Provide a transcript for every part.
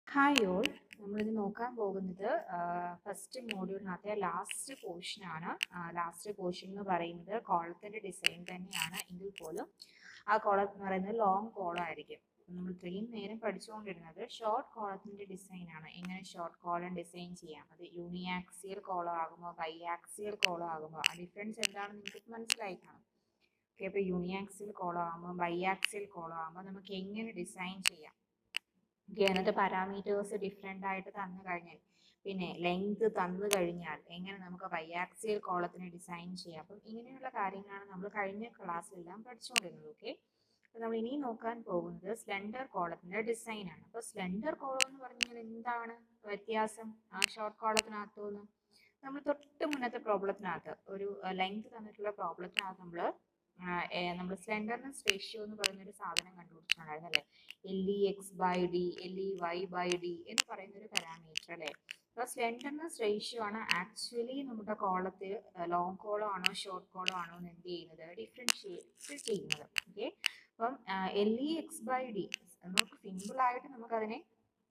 hi all നമ്മളിത് നോക്കാൻ പോകുന്നത് ഫസ്റ്റ് മോഡ്യൂളിനകത്തെ ലാസ്റ്റ് പോർഷൻ ആണ് ലാസ്റ്റ് പോർഷൻ എന്ന് പറയുന്നത് കോളത്തിന്റെ ഡിസൈൻ തന്നെയാണ് എങ്കിൽ പോലും ആ കോളം എന്ന് പറയുന്നത് ലോങ് കോളം ആയിരിക്കും നമ്മൾ ഇത്രയും നേരം പഠിച്ചുകൊണ്ടിരുന്നത് ഷോർട്ട് കോളത്തിന്റെ ഡിസൈൻ ആണ് എങ്ങനെ ഷോർട്ട് കോളം ഡിസൈൻ ചെയ്യാം അത് യൂണിയാക്സിയൽ കോളം ആകുമോ ബൈ ആക്സിയൽ കോളം ആകുമോ ആ ഡിഫറൻസ് എന്താണെന്ന് നിങ്ങൾക്ക് മനസ്സിലായി കാണും ഓക്കെ അപ്പോൾ യൂണിയാക്സിയൽ കോളം ആകുമ്പോൾ ബൈ ആക്സിയൽ കോളം ആകുമ്പോൾ നമുക്ക് എങ്ങനെ ഡിസൈൻ ചെയ്യാം ഓക്കെ എന്നിട്ട് പാരാമീറ്റേഴ്സ് ഡിഫറെൻ്റ് ആയിട്ട് തന്നു കഴിഞ്ഞാൽ പിന്നെ ലെങ്ത് തന്നു കഴിഞ്ഞാൽ എങ്ങനെ നമുക്ക് ബൈആക്സിയൽ കോളത്തിന് ഡിസൈൻ ചെയ്യാം അപ്പം ഇങ്ങനെയുള്ള കാര്യങ്ങളാണ് നമ്മൾ കഴിഞ്ഞ ക്ലാസ്സിലെല്ലാം പഠിച്ചുകൊണ്ടിരുന്നത് ഓക്കെ അപ്പം നമ്മൾ ഇനി നോക്കാൻ പോകുന്നത് സ്ലെൻഡർ കോളത്തിന്റെ ഡിസൈൻ ആണ് അപ്പോൾ സ്ലെൻഡർ കോളം എന്ന് പറഞ്ഞാൽ എന്താണ് വ്യത്യാസം ആ ഷോർട്ട് കോളത്തിനകത്തു നിന്ന് നമ്മൾ തൊട്ട് മുന്നത്തെ പ്രോബ്ലത്തിനകത്ത് ഒരു ലെങ്ത് തന്നിട്ടുള്ള പ്രോബ്ലത്തിനകത്ത് നമ്മൾ നമ്മൾ സ്ലെൻഡർനെസ് റേഷ്യോ എന്ന് പറയുന്ന ഒരു സാധനം കണ്ടുപിടിച്ചിട്ടുണ്ടായിരുന്നു അല്ലേ L E X by D L E Y by D എന്ന് പറയുന്ന ഒരു പാരാമീറ്റർ അല്ലേ അപ്പോൾ സ്ലെൻഡർനെസ് റേഷ്യോ ആണ് ആക്ച്വലി നമ്മുടെ കോളത്തിൽ ലോങ് കോളം ആണോ ഷോർട്ട് കോളം ആണോ എന്ന് എന്ത് ചെയ്യുന്നത് ഡിഫറൻഷിയേറ്റ് ചെയ്യുന്നത് ഓക്കെ അപ്പം L E X by D നമുക്ക് സിമ്പിൾ ആയിട്ട് നമുക്കതിനെ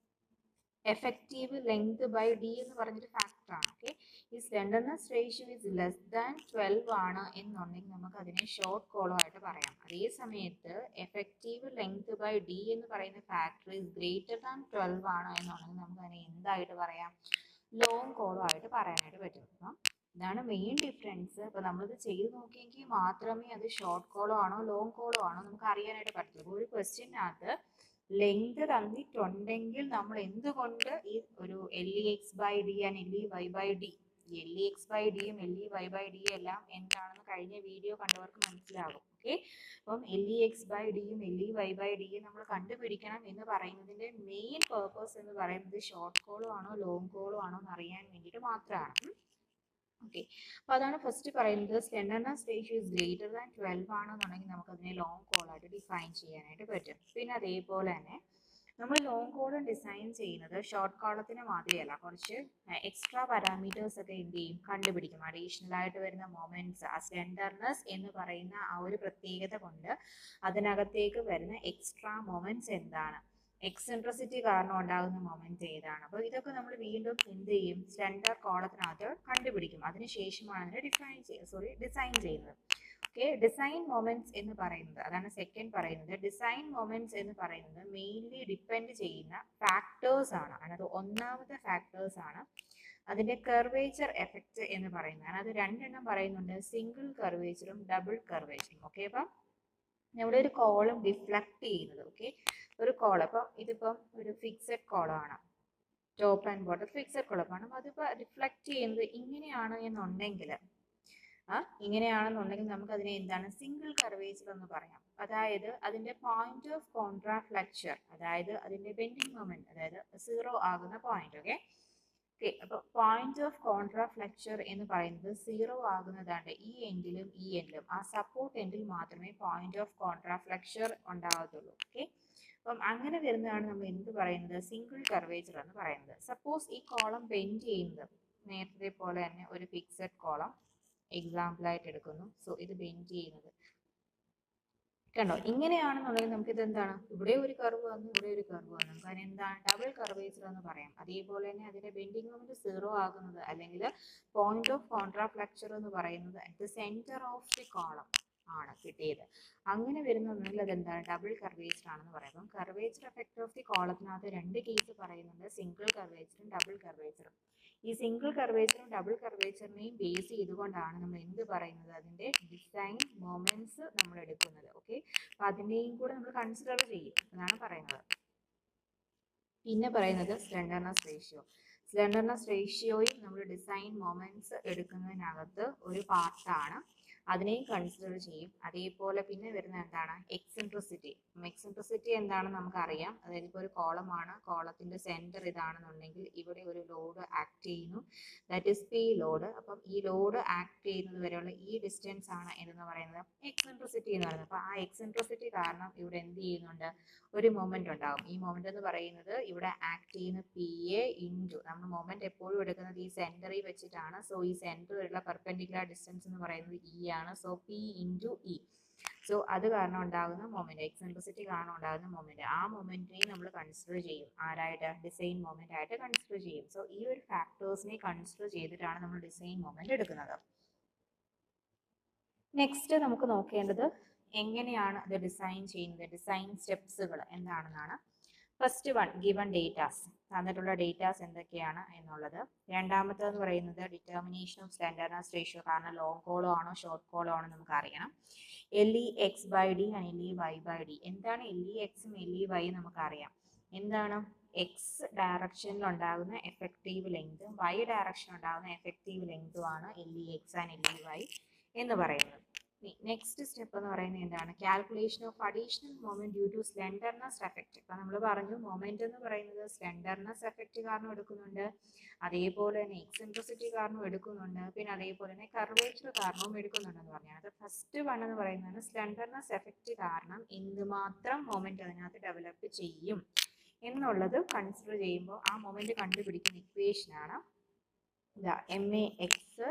എഫക്റ്റീവ് ലെങ്ത് ബൈ ഡി എന്ന് പറഞ്ഞൊരു ഫാക്ടർ ആണ് ഓക്കെ ഈ slenderness ratio is less than twelve ആണ് എന്നുണ്ടെങ്കിൽ നമുക്ക് അതിനെ ഷോർട്ട് കോളം ആയിട്ട് പറയാം അതേ സമയത്ത് എഫക്റ്റീവ് ലെങ്ത് ബൈ ഡി എന്ന് പറയുന്ന factor is greater than twelve ആണ് എന്നുണ്ടെങ്കിൽ നമുക്ക് അതിനെ എന്തായിട്ട് പറയാം ലോങ് കോളം ആയിട്ട് പറയാനായിട്ട് പറ്റും അപ്പം ഇതാണ് മെയിൻ ഡിഫറൻസ് ഇപ്പൊ നമ്മളിത് ചെയ്ത് നോക്കിയെങ്കിൽ മാത്രമേ അത് ഷോർട്ട് കോളോ ആണോ ലോങ് കോളോ ആണോ നമുക്ക് അറിയാനായിട്ട് പറ്റുള്ളൂ ഒരു ക്വസ്റ്റ്യനകത്ത് ലെങ്ത് തന്നിട്ടുണ്ടെങ്കിൽ നമ്മൾ എന്തുകൊണ്ട് ഈ ഒരു L E X by D and L E Y by D L E X by ഡിയും എൽ ഇ വൈ ബൈ ഡിയും എല്ലാം എന്താണെന്ന് കഴിഞ്ഞ വീഡിയോ കണ്ടവർക്ക് മനസ്സിലാകും ഓക്കെ അപ്പം എൽ ഇ എക്സ് ബൈ ഡിയും എൽ ഇ വൈ ബൈ ഡിയും നമ്മൾ കണ്ടുപിടിക്കണം എന്ന് പറയുന്നതിന്റെ മെയിൻ പേർപ്പസ് എന്ന് പറയുന്നത് ഷോർട്ട് കോളോ ആണോ ലോങ് കോളോ ആണോ എന്ന് അറിയാൻ വേണ്ടിയിട്ട് മാത്രമാണ് ഓക്കെ അപ്പൊ അതാണ് ഫസ്റ്റ് പറയുന്നത് slenderness ratio is greater than twelve ആണെന്നുണ്ടെങ്കിൽ നമുക്ക് അതിനെ ലോങ് കോൾ ആയിട്ട് ഡിഫൈൻ ചെയ്യാനായിട്ട് പറ്റും പിന്നെ അതേപോലെ തന്നെ നമ്മൾ ലോങ് കോളം ഡിസൈൻ ചെയ്യുന്നത് ഷോർട്ട് കോളത്തിന് മാത്രമല്ല കുറച്ച് എക്സ്ട്രാ പാരാമീറ്റേഴ്സ് ഒക്കെ എന്ത് ചെയ്യും കണ്ടുപിടിക്കും അഡീഷണൽ ആയിട്ട് വരുന്ന മൊമെന്റ്സ് ആ സ്ലെൻഡർനെസ് എന്ന് പറയുന്ന ആ ഒരു പ്രത്യേകത കൊണ്ട് അതിനകത്തേക്ക് വരുന്ന എക്സ്ട്രാ മൊമെന്റ്സ് എന്താണ് എക്സെൻട്രസിറ്റി കാരണം ഉണ്ടാകുന്ന മൊമെന്റ് ഏതാണ് അപ്പോൾ ഇതൊക്കെ നമ്മൾ വീണ്ടും എന്ത് ചെയ്യും സ്ലെൻഡർ കോളത്തിനകത്ത് കണ്ടുപിടിക്കും അതിനുശേഷമാണ് അതിനെ ഡിഫൈൻ ചെയ്യുക സോറി ഡിസൈൻ ചെയ്യുന്നത് ഓക്കെ ഡിസൈൻ മൊമെന്റ്സ് എന്ന് പറയുന്നത് അതാണ് സെക്കൻഡ് പറയുന്നത് ഡിസൈൻ മൊമെന്റ്സ് എന്ന് പറയുന്നത് മെയിൻലി ഡിപ്പെൻഡ് ചെയ്യുന്ന ഫാക്ടേഴ്സ് ആണ് അതിനകത്ത് ഒന്നാമത്തെ ഫാക്ടേഴ്സ് ആണ് അതിന്റെ കർവേച്ചർ എഫക്റ്റ് എന്ന് പറയുന്നത് അത് രണ്ടെണ്ണം പറയുന്നുണ്ട് സിംഗിൾ കർവേച്ചറും ഡബിൾ കർവേച്ചറും ഓക്കെ അപ്പം നമ്മുടെ ഒരു കോളം ഡിഫ്ലക്ട് ചെയ്യുന്നത് ഓക്കെ ഒരു കോളം അപ്പം ഇതിപ്പം ഒരു ഫിക്സഡ് കോളമാണ് top and bottom fixed column അപ്പം അതിപ്പോൾ റിഫ്ലക്ട് ചെയ്യുന്നത് ഇങ്ങനെയാണ് എന്നുണ്ടെങ്കിൽ ആ ഇങ്ങനെയാണെന്നുണ്ടെങ്കിൽ നമുക്ക് അതിനെ എന്താണ് സിംഗിൾ കർവേച്ചർ എന്ന് പറയാം അതായത് അതിന്റെ പോയിന്റ് ഓഫ് കോൺട്രാഫ്ലക്ചർ അതായത് അതിന്റെ ബെൻഡിങ് മൊമെന്റ് അതായത് സീറോ ആകുന്ന പോയിന്റ് ഓക്കെ ഓക്കെ അപ്പൊ പോയിന്റ് ഓഫ് കോൺട്രാഫ്ലക്ചർ എന്ന് പറയുന്നത് സീറോ ആകുന്നതാണ് ഈ എൻഡിലും ഈ എൻഡിലും ആ സപ്പോർട്ട് എൻഡിൽ മാത്രമേ പോയിന്റ് ഓഫ് കോൺട്രാഫ്ലക്ചർ ഉണ്ടാകത്തുള്ളൂ ഓക്കെ അപ്പം അങ്ങനെ വരുന്നതാണ് നമ്മൾ എന്ത് പറയുന്നത് സിംഗിൾ കർവേച്ചർ എന്ന് പറയുന്നത് സപ്പോസ് ഈ കോളം ബെൻഡ് ചെയ്യുന്നത് നേരത്തെ പോലെ തന്നെ ഒരു ഫിക്സഡ് കോളം എക്സാമ്പിൾ ആയിട്ട് എടുക്കുന്നു സോ ഇത് ബെൻഡ് ചെയ്യുന്നത് കണ്ടോ ഇങ്ങനെയാണെന്നുണ്ടെങ്കിൽ നമുക്ക് ഇത് എന്താണ് ഇവിടെ ഒരു കർവ് വന്നു ഇവിടെ ഒരു കർവ് വന്നു നമുക്ക് അതിന് എന്താണ് ഡബിൾ കർവേച്ചർ എന്ന് പറയാം അതേപോലെ തന്നെ അതിന്റെ ബെൻഡിങ് മൊമെന്റ് സീറോ ആകുന്നത് അല്ലെങ്കിൽ പോയിന്റ് ഓഫ് കോൺട്രാഫ്ലക്ചർ എന്ന് പറയുന്നത് at the centre of the column ആണ് കിട്ടിയത് അങ്ങനെ വരുന്നുണ്ടെങ്കിൽ അത് എന്താണ് ഡബിൾ കർവേച്ചർ ആണെന്ന് പറയാം അപ്പം കർവേച്ചർ എഫക്ട് ഓഫ് ദി കോളത്തിനകത്ത് രണ്ട് കേസ് പറയുന്നുണ്ട് സിംഗിൾ കർവേച്ചറും ഡബിൾ കർവേച്ചറും ഈ സിംഗിൾ കർവേച്ചറും ഡബിൾ കർവേച്ചറിനെയും ബേസ് ചെയ്തുകൊണ്ടാണ് നമ്മൾ എന്ത് പറയുന്നത് അതിന്റെ ഡിസൈൻ മൊമെന്റ്സ് നമ്മൾ എടുക്കുന്നത് ഓക്കെ അപ്പൊ അതിനെയും കൂടെ നമ്മൾ കൺസിഡർ ചെയ്യും എന്നാണ് പറയുന്നത് പിന്നെ പറയുന്നത് സ്ലെൻഡർനെസ് റേഷ്യോ സ്ലെൻഡർനെസ് റേഷ്യോയും നമ്മൾ ഡിസൈൻ മൊമെന്റ്സ് എടുക്കുന്നതിനകത്ത് ഒരു പാർട്ടാണ് അതിനെയും കൺസിഡർ ചെയ്യും അതേപോലെ പിന്നെ വരുന്ന എന്താണ് എക്സെൻട്രിസിറ്റി എക്സെൻട്രിസിറ്റി എന്താണെന്ന് നമുക്കറിയാം അതായത് ഇപ്പോൾ ഒരു കോളമാണ് കോളത്തിന്റെ സെന്റർ ഇതാണെന്നുണ്ടെങ്കിൽ ഇവിടെ ഒരു ലോഡ് ആക്ട് ചെയ്യുന്നു ദാറ്റ് ഇസ് പി ലോഡ് അപ്പം ഈ ലോഡ് ആക്ട് ചെയ്യുന്നത് വരെയുള്ള ഈ ഡിസ്റ്റൻസ് ആണ് എന്ന് പറയുന്നത് എക്സെൻട്രിസിറ്റി എന്ന് പറയുന്നത് അപ്പോൾ ആ എക്സെൻട്രിസിറ്റി കാരണം ഇവിടെ എന്ത് ചെയ്യുന്നുണ്ട് ഒരു മൊമെന്റ് ഉണ്ടാകും ഈ മൊമെന്റ് എന്ന് പറയുന്നത് ഇവിടെ ആക്ട് ചെയ്യുന്ന പി എ ഇൻറ്റു നമ്മൾ മൊമെന്റ് എപ്പോഴും എടുക്കുന്നത് ഈ സെന്ററിൽ വെച്ചിട്ടാണ് സോ ഈ സെന്ററിലുള്ള പെർപെൻഡിക്കുലർ ഡിസ്റ്റൻസ് എന്ന് പറയുന്നത് ഇ ആണ് so P into E so അത് കാരണം ഉണ്ടാകുന്ന മൊമെന്റ് എക്സെൻട്രിസിറ്റി കാരണം ഉണ്ടാകുന്ന മൊമെന്റ് ആ മൊമെന്റിനെ നമ്മൾ കൺസിഡർ ചെയ്യും ആരായിട്ട് ഡിസൈൻ മൊമെന്റ് ആയിട്ട് കൺസിഡർ ചെയ്യും സോ ഈ ഒരു ഫാക്ടേഴ്സിനെ കൺസിഡർ ചെയ്തിട്ടാണ് നമ്മൾ ഡിസൈൻ മൊമെന്റ് എടുക്കുന്നത് നെക്സ്റ്റ് നമുക്ക് നോക്കേണ്ടത് എങ്ങനെയാണ് ഇത് ഡിസൈൻ ചെയ്യുന്നത് ഡിസൈൻ സ്റ്റെപ്സുകൾ എന്താണെന്നാണ് ഫസ്റ്റ് വൺ ഗിവൺ ഡേറ്റാസ് തന്നിട്ടുള്ള ഡേറ്റാസ് എന്തൊക്കെയാണ് എന്നുള്ളത് രണ്ടാമത്തേന്ന് പറയുന്നത് ഡിറ്റർമിനേഷൻ ഓഫ് സ്റ്റാൻഡേർഡൈസ് റേഷ്യോ കാരണം ലോങ് കോളോ ആണോ ഷോർട്ട് കോളോ ആണോ നമുക്ക് അറിയണം L E X by D and L E Y by D എന്താണ് എൽ ഇ എക്സും എൽ ഇ വൈ നമുക്കറിയാം എന്താണ് എക്സ് ഡയറക്ഷനിൽ ഉണ്ടാകുന്ന എഫക്റ്റീവ് ലെങ്തും വൈ ഡയറക്ഷനിൽ ഉണ്ടാകുന്ന എഫക്റ്റീവ് ലെങ്തും ആണ് L E X and L E Y എന്ന് പറയുന്നത് നെക്സ്റ്റ് സ്റ്റെപ്പ് എന്ന് പറയുന്നത് എന്താണ് calculation of additional moment due to slenderness effect ഇപ്പം നമ്മൾ പറഞ്ഞു മൊമെന്റ് എന്ന് പറയുന്നത് സ്ലെൻഡർനെസ് എഫക്റ്റ് കാരണം എടുക്കുന്നുണ്ട് അതേപോലെ തന്നെ എക്സെൻട്രിസിറ്റി കാരണം എടുക്കുന്നുണ്ട് പിന്നെ അതേപോലെ തന്നെ കർവേച്ചർ കാരണവും എടുക്കുന്നുണ്ടെന്ന് പറഞ്ഞു അത് ഫസ്റ്റ് വൺ എന്ന് പറയുന്നത് സ്ലെൻഡർനെസ് എഫക്റ്റ് കാരണം എന്തുമാത്രം മൊമെന്റ് അതിനകത്ത് ഡെവലപ്പ് ചെയ്യും എന്നുള്ളത് കൺസിഡർ ചെയ്യുമ്പോൾ ആ മൊമെന്റ് കണ്ടുപിടിക്കുന്ന ഇക്വേഷൻ ആണ് M A X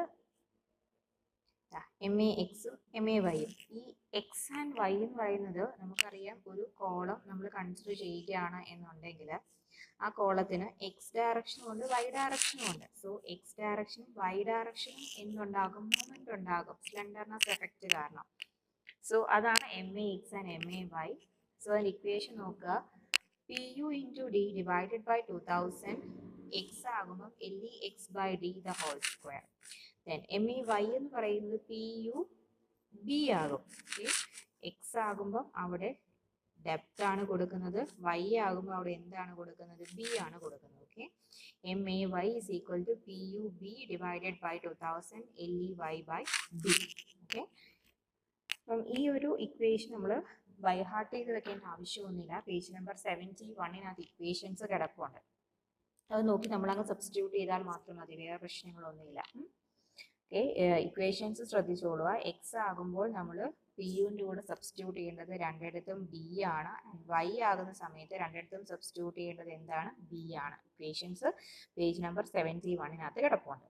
M A എക്സും എം എ വൈയും ഈ എക്സ് ആൻഡ് വൈ എന്ന് പറയുന്നത് നമുക്കറിയാം ഒരു കോളം നമ്മൾ കൺസിഡർ ചെയ്യുകയാണ് എന്നുണ്ടെങ്കിൽ ആ കോളത്തിന് എക്സ് ഡയറക്ഷനും ഉണ്ട് വൈ ഡയറക്ഷനും ഉണ്ട് സോ എക്സ് ഡയറക്ഷനും വൈ ഡയറക്ഷനും എന്തുണ്ടാകും മൂവ്മെന്റ് ഉണ്ടാകും സ്ലെൻഡർനെസ് എഫക്റ്റ് കാരണം സോ അതാണ് M A X and M A Y so അതിന് ഇക്വേഷൻ നോക്കുക P U into D divided by two thousand X ആകുമ്പം L E X by D the whole square then M E Y എന്ന് പറയുന്നത് P U B ആകും okay X ആകുമ്പം അവിടെ ഡെപ്റ്റ് ആണ് കൊടുക്കുന്നത് വൈ ആകുമ്പോൾ അവിടെ എന്താണ് കൊടുക്കുന്നത് ബി ആണ് കൊടുക്കുന്നത് okay M A Y is equal to P U B divided by two thousand L E Y by B okay അപ്പം ഈ ഒരു ഇക്വേഷൻ നമ്മൾ ബൈ ഹാർട്ട് ചെയ്ത് വെക്കേണ്ട ആവശ്യമൊന്നുമില്ല പേജ് നമ്പർ സെവൻറ്റി വണ്ണിനകത്ത് ഇക്വേഷൻസ് കിടപ്പുണ്ട് അത് നോക്കി നമ്മളങ്ങ് സബ്സ്റ്റിറ്റ്യൂട്ട് ചെയ്താൽ മാത്രം മതി വേറെ പ്രശ്നങ്ങളൊന്നുമില്ല ഓക്കെ ഇക്വേഷൻസ് ശ്രദ്ധിച്ചോളുക എക്സ് ആകുമ്പോൾ നമ്മൾ പി യുവിൻ്റെ കൂടെ സബ്സ്റ്റിറ്റ്യൂട്ട് ചെയ്യേണ്ടത് രണ്ടിടത്തും ഡി ആണ് വൈ ആകുന്ന സമയത്ത് രണ്ടിടത്തും സബ്സ്റ്റിറ്റ്യൂട്ട് ചെയ്യേണ്ടത് എന്താണ് ബി ആണ് ഇക്വേഷൻസ് പേജ് നമ്പർ സെവൻറ്റി വണ്ണിനകത്ത് കിടപ്പുണ്ട്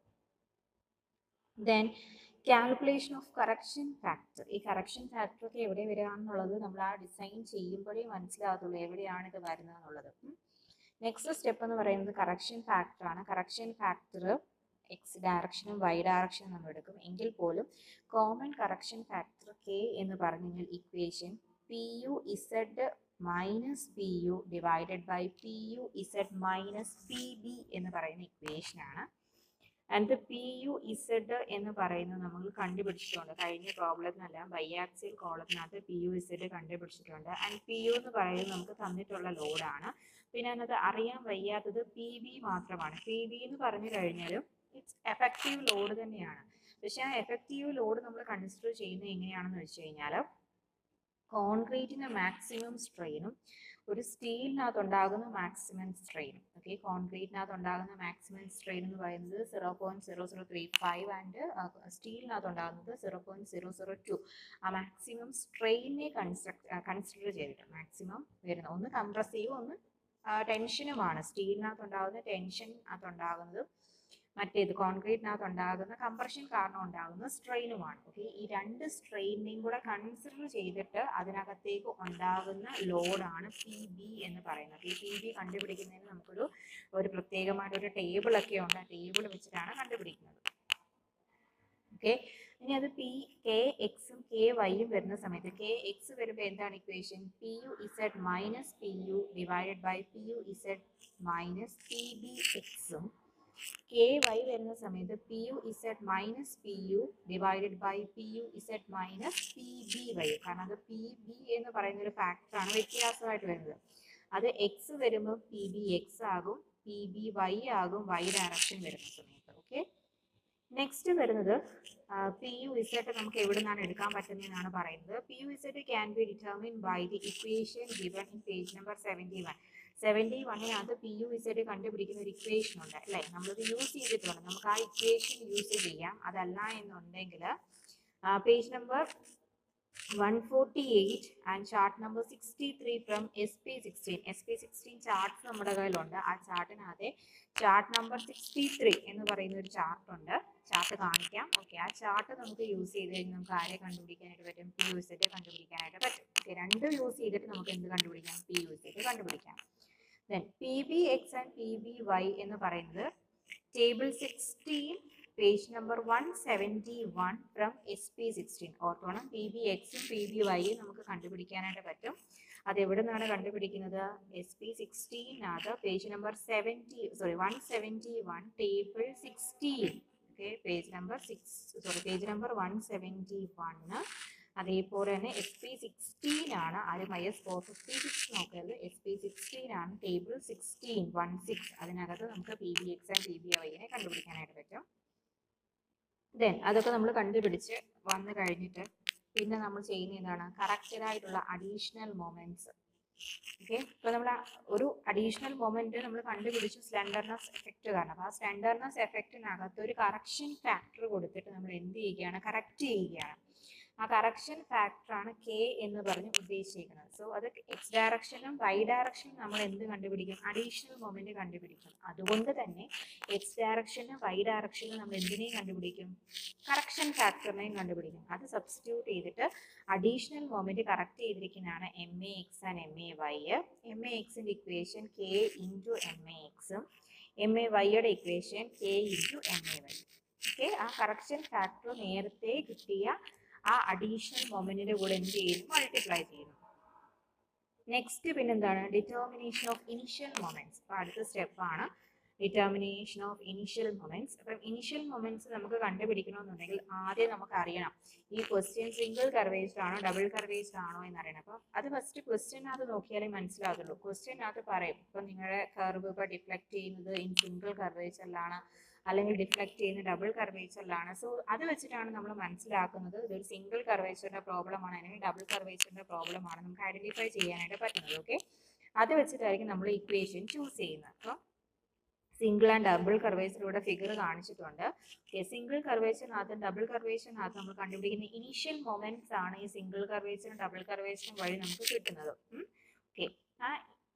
then calculation of correction factor ഈ കറക്ഷൻ ഫാക്ടർ ഒക്കെ എവിടെ വരികയാണെന്നുള്ളത് നമ്മൾ ആ ഡിസൈൻ ചെയ്യുമ്പോഴേ മനസ്സിലാകത്തുള്ളൂ എവിടെയാണ് ഇത് വരുന്നത് എന്നുള്ളത് നെക്സ്റ്റ് സ്റ്റെപ്പ് എന്ന് പറയുന്നത് കറക്ഷൻ ഫാക്ടർ ആണ് കറക്ഷൻ ഫാക്ടർ എക്സ് ഡയറക്ഷനും വൈ ഡയറക്ഷനും നമ്മൾ എടുക്കും എങ്കിൽ പോലും കോമൺ കറക്ഷൻ ഫാക്ടർ കെ എന്ന് പറഞ്ഞു കഴിഞ്ഞാൽ equation P U Z minus P U divided by P U Z minus P B എന്ന് പറയുന്ന ഇക്വേഷൻ ആണ് ആൻഡ് പി യു ഇസഡ് എന്ന് പറയുന്നത് നമ്മൾ കണ്ടുപിടിച്ചിട്ടുണ്ട് കഴിഞ്ഞ പ്രോബ്ലത്തിനെല്ലാം ബൈആക്സിൽ കോളത്തിനകത്ത് പി യു ഇസഡ് കണ്ടുപിടിച്ചിട്ടുണ്ട് ആൻഡ് പി യു എന്ന് പറയുന്നത് നമുക്ക് തന്നിട്ടുള്ള ലോഡാണ് പിന്നെ അതിനകത്ത് അറിയാൻ വയ്യാത്തത് പി ബി മാത്രമാണ് പി ബി എന്ന് പറഞ്ഞു കഴിഞ്ഞാലും ഇറ്റ്സ് എഫക്റ്റീവ് ലോഡ് തന്നെയാണ് പക്ഷെ ആ എഫക്റ്റീവ് ലോഡ് നമ്മൾ കൺസിഡർ ചെയ്യുന്നത് എങ്ങനെയാണെന്ന് വെച്ച് കഴിഞ്ഞാൽ കോൺക്രീറ്റിന് മാക്സിമം സ്ട്രെയിനും ഒരു സ്റ്റീലിനകത്ത് ഉണ്ടാകുന്ന മാക്സിമം സ്ട്രെയിനും ഓക്കെ കോൺക്രീറ്റിനകത്ത് ഉണ്ടാകുന്ന മാക്സിമം സ്ട്രെയിൻ എന്ന് പറയുന്നത് zero point zero zero three five and സ്റ്റീലിനകത്ത് ഉണ്ടാകുന്നത് zero point zero zero two ആ മാക്സിമം സ്ട്രെയിനെ കൺസ്ട്രക്ട് കൺസിഡർ ചെയ്തിട്ട് മാക്സിമം വരുന്നത് ഒന്ന് കംപ്രസീവ് ഒന്ന് ടെൻഷനുമാണ് സ്റ്റീലിനകത്ത് ഉണ്ടാകുന്ന ടെൻഷൻ അകത്തുണ്ടാകുന്നത് മറ്റേത് കോൺക്രീറ്റിനകത്ത് ഉണ്ടാകുന്ന കംപ്രഷൻ കാരണം ഉണ്ടാകുന്ന സ്ട്രെയിനുമാണ് ഓക്കെ ഈ രണ്ട് സ്ട്രെയിനിനെയും കൂടെ കൺസിഡർ ചെയ്തിട്ട് അതിനകത്തേക്ക് ഉണ്ടാകുന്ന ലോഡാണ് പി ബി എന്ന് പറയുന്നത് ഈ പി ബി കണ്ടുപിടിക്കുന്നതിന് നമുക്കൊരു ഒരു പ്രത്യേകമായിട്ടൊരു ടേബിളൊക്കെ ഉണ്ട് ആ ടേബിൾ വെച്ചിട്ടാണ് കണ്ടുപിടിക്കുന്നത് ഓക്കെ ഇനി അത് പി കെ എക്സും കെ വൈയും വരുന്ന സമയത്ത് കെ എക്സ് വരുമ്പോൾ എന്താണ് equation P U Z minus P U divided by P U Z minus P B എക്സും കെ വൈ വരുന്ന സമയത്ത് P U Z minus P U divided by P U Z minus P B Y കാരണം അത് P B എന്ന് പറയുന്ന ഒരു ഫാക്ടറാണ് വ്യത്യാസമായിട്ട് വരുന്നത് അത് എക്സ് വരുമ്പോൾ പി ബി എക്സ് ആകും പി ബി വൈ ആകും വൈ ഡയറക്ഷൻ വരുന്ന സമയത്ത് ഓക്കെ നെക്സ്റ്റ് വരുന്നത് പി യു ഇസഡ് നമുക്ക് എവിടെ നിന്നാണ് എടുക്കാൻ പറ്റുന്നതെന്നാണ് പറയുന്നത് P U Z can be determine by the equation given in page number seventy one seventy വണ്ണിനകത്ത് പി യു ഇസഡ് കണ്ടുപിടിക്കുന്ന ഒരു ഇക്വേഷൻ ഉണ്ട് അല്ലേ നമ്മളിത് യൂസ് ചെയ്തിട്ടുണ്ട് നമുക്ക് ആ ഇക്വേഷൻ യൂസ് ചെയ്യാം അതല്ല എന്നുണ്ടെങ്കിൽ page number one forty eight and chart number sixty three from S P sixteen S P sixteen charts നമ്മുടെ കയ്യിലുണ്ട് ആ ചാർട്ടിനകത്തെ ചാർട്ട് നമ്പർ സിക്സ്റ്റി ത്രീ എന്ന് പറയുന്ന ഒരു ചാർട്ട് ഉണ്ട് ചാർട്ട് കാണിക്കാം ഓക്കെ ആ ചാർട്ട് നമുക്ക് യൂസ് ചെയ്ത് കഴിഞ്ഞ് നമുക്ക് ആരെ കണ്ടുപിടിക്കാനായിട്ട് പറ്റും പി യു സെറ്റ് കണ്ടുപിടിക്കാനായിട്ട് പറ്റും ഓക്കെ രണ്ടും യൂസ് ചെയ്തിട്ട് നമുക്ക് എന്ത് കണ്ടുപിടിക്കാം പി യു സെറ്റ് കണ്ടുപിടിക്കാം then P B X and P B Y എന്ന് പറയുന്നത് table sixteen page number one seventy one from S P sixteen ഓർത്തോണം പി ബി എക്സും പി ബി വൈയും നമുക്ക് കണ്ടുപിടിക്കാനായിട്ട് പറ്റും അത് എവിടെ നിന്നാണ് കണ്ടുപിടിക്കുന്നത് എസ് പി സിക്സ്റ്റീനകത്ത് page number seventy sorry one seventy one table sixteen okay page number six sorry page number one seventy one അതേപോലെ തന്നെ എസ് പി സിക്സ്റ്റീൻ ആണ് ആരും I S four fifty six നോക്കരുത് എസ് പി സിക്സ്റ്റീൻ ആണ് table sixteen one six അതിനകത്ത് നമുക്ക് P B X and P B വൈനെ കണ്ടുപിടിക്കാനായിട്ട് പറ്റും ദെൻ അതൊക്കെ നമ്മൾ കണ്ടുപിടിച്ച് വന്നു കഴിഞ്ഞിട്ട് പിന്നെ നമ്മൾ ചെയ്യുന്ന എന്താണ് കറക്റ്റഡ് ആയിട്ടുള്ള അഡീഷണൽ മൊമെന്റ്സ് ഓക്കെ ഇപ്പൊ നമ്മൾ ഒരു അഡീഷണൽ മൊമെന്റ് നമ്മൾ കണ്ടുപിടിച്ചു സ്ലെൻഡർനെസ് എഫക്റ്റ് കാരണം അപ്പൊ ആ സ്ലെൻഡർനെസ് എഫക്റ്റിനകത്ത് ഒരു കറക്ഷൻ ഫാക്ടർ കൊടുത്തിട്ട് നമ്മൾ എന്ത് ചെയ്യുകയാണ് കറക്റ്റ് ചെയ്യുകയാണ് ആ കറക്ഷൻ ഫാക്ടറാണ് കെ എന്ന് പറഞ്ഞ് ഉദ്ദേശിക്കുന്നത് സോ അത് എക്സ് ഡയറക്ഷനും വൈ ഡയറക്ഷനും നമ്മൾ എന്ത് കണ്ടുപിടിക്കും അഡീഷണൽ മൊമെന്റ് കണ്ടുപിടിക്കും അതുകൊണ്ട് തന്നെ എക്സ് ഡയറക്ഷനും വൈ ഡയറക്ഷനും നമ്മൾ എന്തിനേയും കണ്ടുപിടിക്കും കറക്ഷൻ ഫാക്ടറിനെയും കണ്ടുപിടിക്കും അത് സബ്സ്റ്റിറ്റ്യൂട്ട് ചെയ്തിട്ട് അഡീഷണൽ മൊമെന്റ് കറക്റ്റ് ചെയ്തിരിക്കുന്നതാണ് M A X and M A Y M A എക്സിന്റെ equation K into M A എക്സും എം എ വൈയുടെ equation K into M A Y okay ആ കറക്ഷൻ ഫാക്ടർ നേരത്തെ കിട്ടിയ ആ അഡീഷണൽ മൊമെന്റിന്റെ കൂടെ എന്ത് ചെയ്യുന്നു മൾട്ടിപ്ലൈ ചെയ്യുന്നു നെക്സ്റ്റ് പിന്നെന്താണ് ഡിറ്റർമിനേഷൻ ഓഫ് ഇനിഷ്യൽ മൊമെന്റ്സ് അപ്പൊ അടുത്ത സ്റ്റെപ്പാണ് ഡിറ്റർമിനേഷൻ ഓഫ് ഇനിഷ്യൽ മൊമെന്റ്സ് അപ്പം ഇനിഷ്യൽ മൊമെന്റ്സ് നമുക്ക് കണ്ടുപിടിക്കണമെന്നുണ്ടെങ്കിൽ ആദ്യം നമുക്ക് അറിയണം ഈ ക്വസ്റ്റ്യൻ സിംഗിൾ കർവേസ്ഡ് ആണോ ഡബിൾ കർവേസ്ഡ് ആണോ എന്ന് അറിയണം അപ്പം അത് ഫസ്റ്റ് ക്വസ്റ്റ്യനകത്ത് നോക്കിയാലേ മനസ്സിലാകുള്ളൂ ക്വസ്റ്റ്യനകത്ത് പറയും ഇപ്പം നിങ്ങളുടെ കർവ് ഇപ്പോൾ ഡിഫ്ലക്ട് ചെയ്യുന്നത് ഇൻ സിംഗിൾ കർവേച്ചറിലാണ് അല്ലെങ്കിൽ ഡിഫ്ലക്ട് ചെയ്യുന്ന ഡബിൾ കർവേച്ചറിലാണ് സോ അത് വെച്ചിട്ടാണ് നമ്മൾ മനസ്സിലാക്കുന്നത് ഇതൊരു സിംഗിൾ കർവേച്ചറിന്റെ പ്രോബ്ലം ആണ് അല്ലെങ്കിൽ ഡബിൾ കർവേച്ചറിന്റെ പ്രോബ്ലം ആണ് നമുക്ക് ഐഡന്റിഫൈ ചെയ്യാനായിട്ട് പറ്റുന്നത് ഓക്കെ അത് വെച്ചിട്ടായിരിക്കും നമ്മൾ ഇക്വേഷൻ ചൂസ് ചെയ്യുന്നത് അപ്പോൾ സിംഗിൾ ആൻഡ് ഡബിൾ കർവേച്ചറിലൂടെ ഫിഗർ കാണിച്ചിട്ടുണ്ട് ഓക്കെ സിംഗിൾ കർവേച്ചറിനകത്തും ഡബിൾ കർവേച്ചറിനകത്തും നമ്മൾ കണ്ടുപിടിക്കുന്ന ഇനീഷ്യൽ മൊമെന്റ്സ് ആണ് ഈ സിംഗിൾ കർവേച്ചറും ഡബിൾ കർവേച്ചറും വഴി നമുക്ക് കിട്ടുന്നത് ഓക്കെ ആ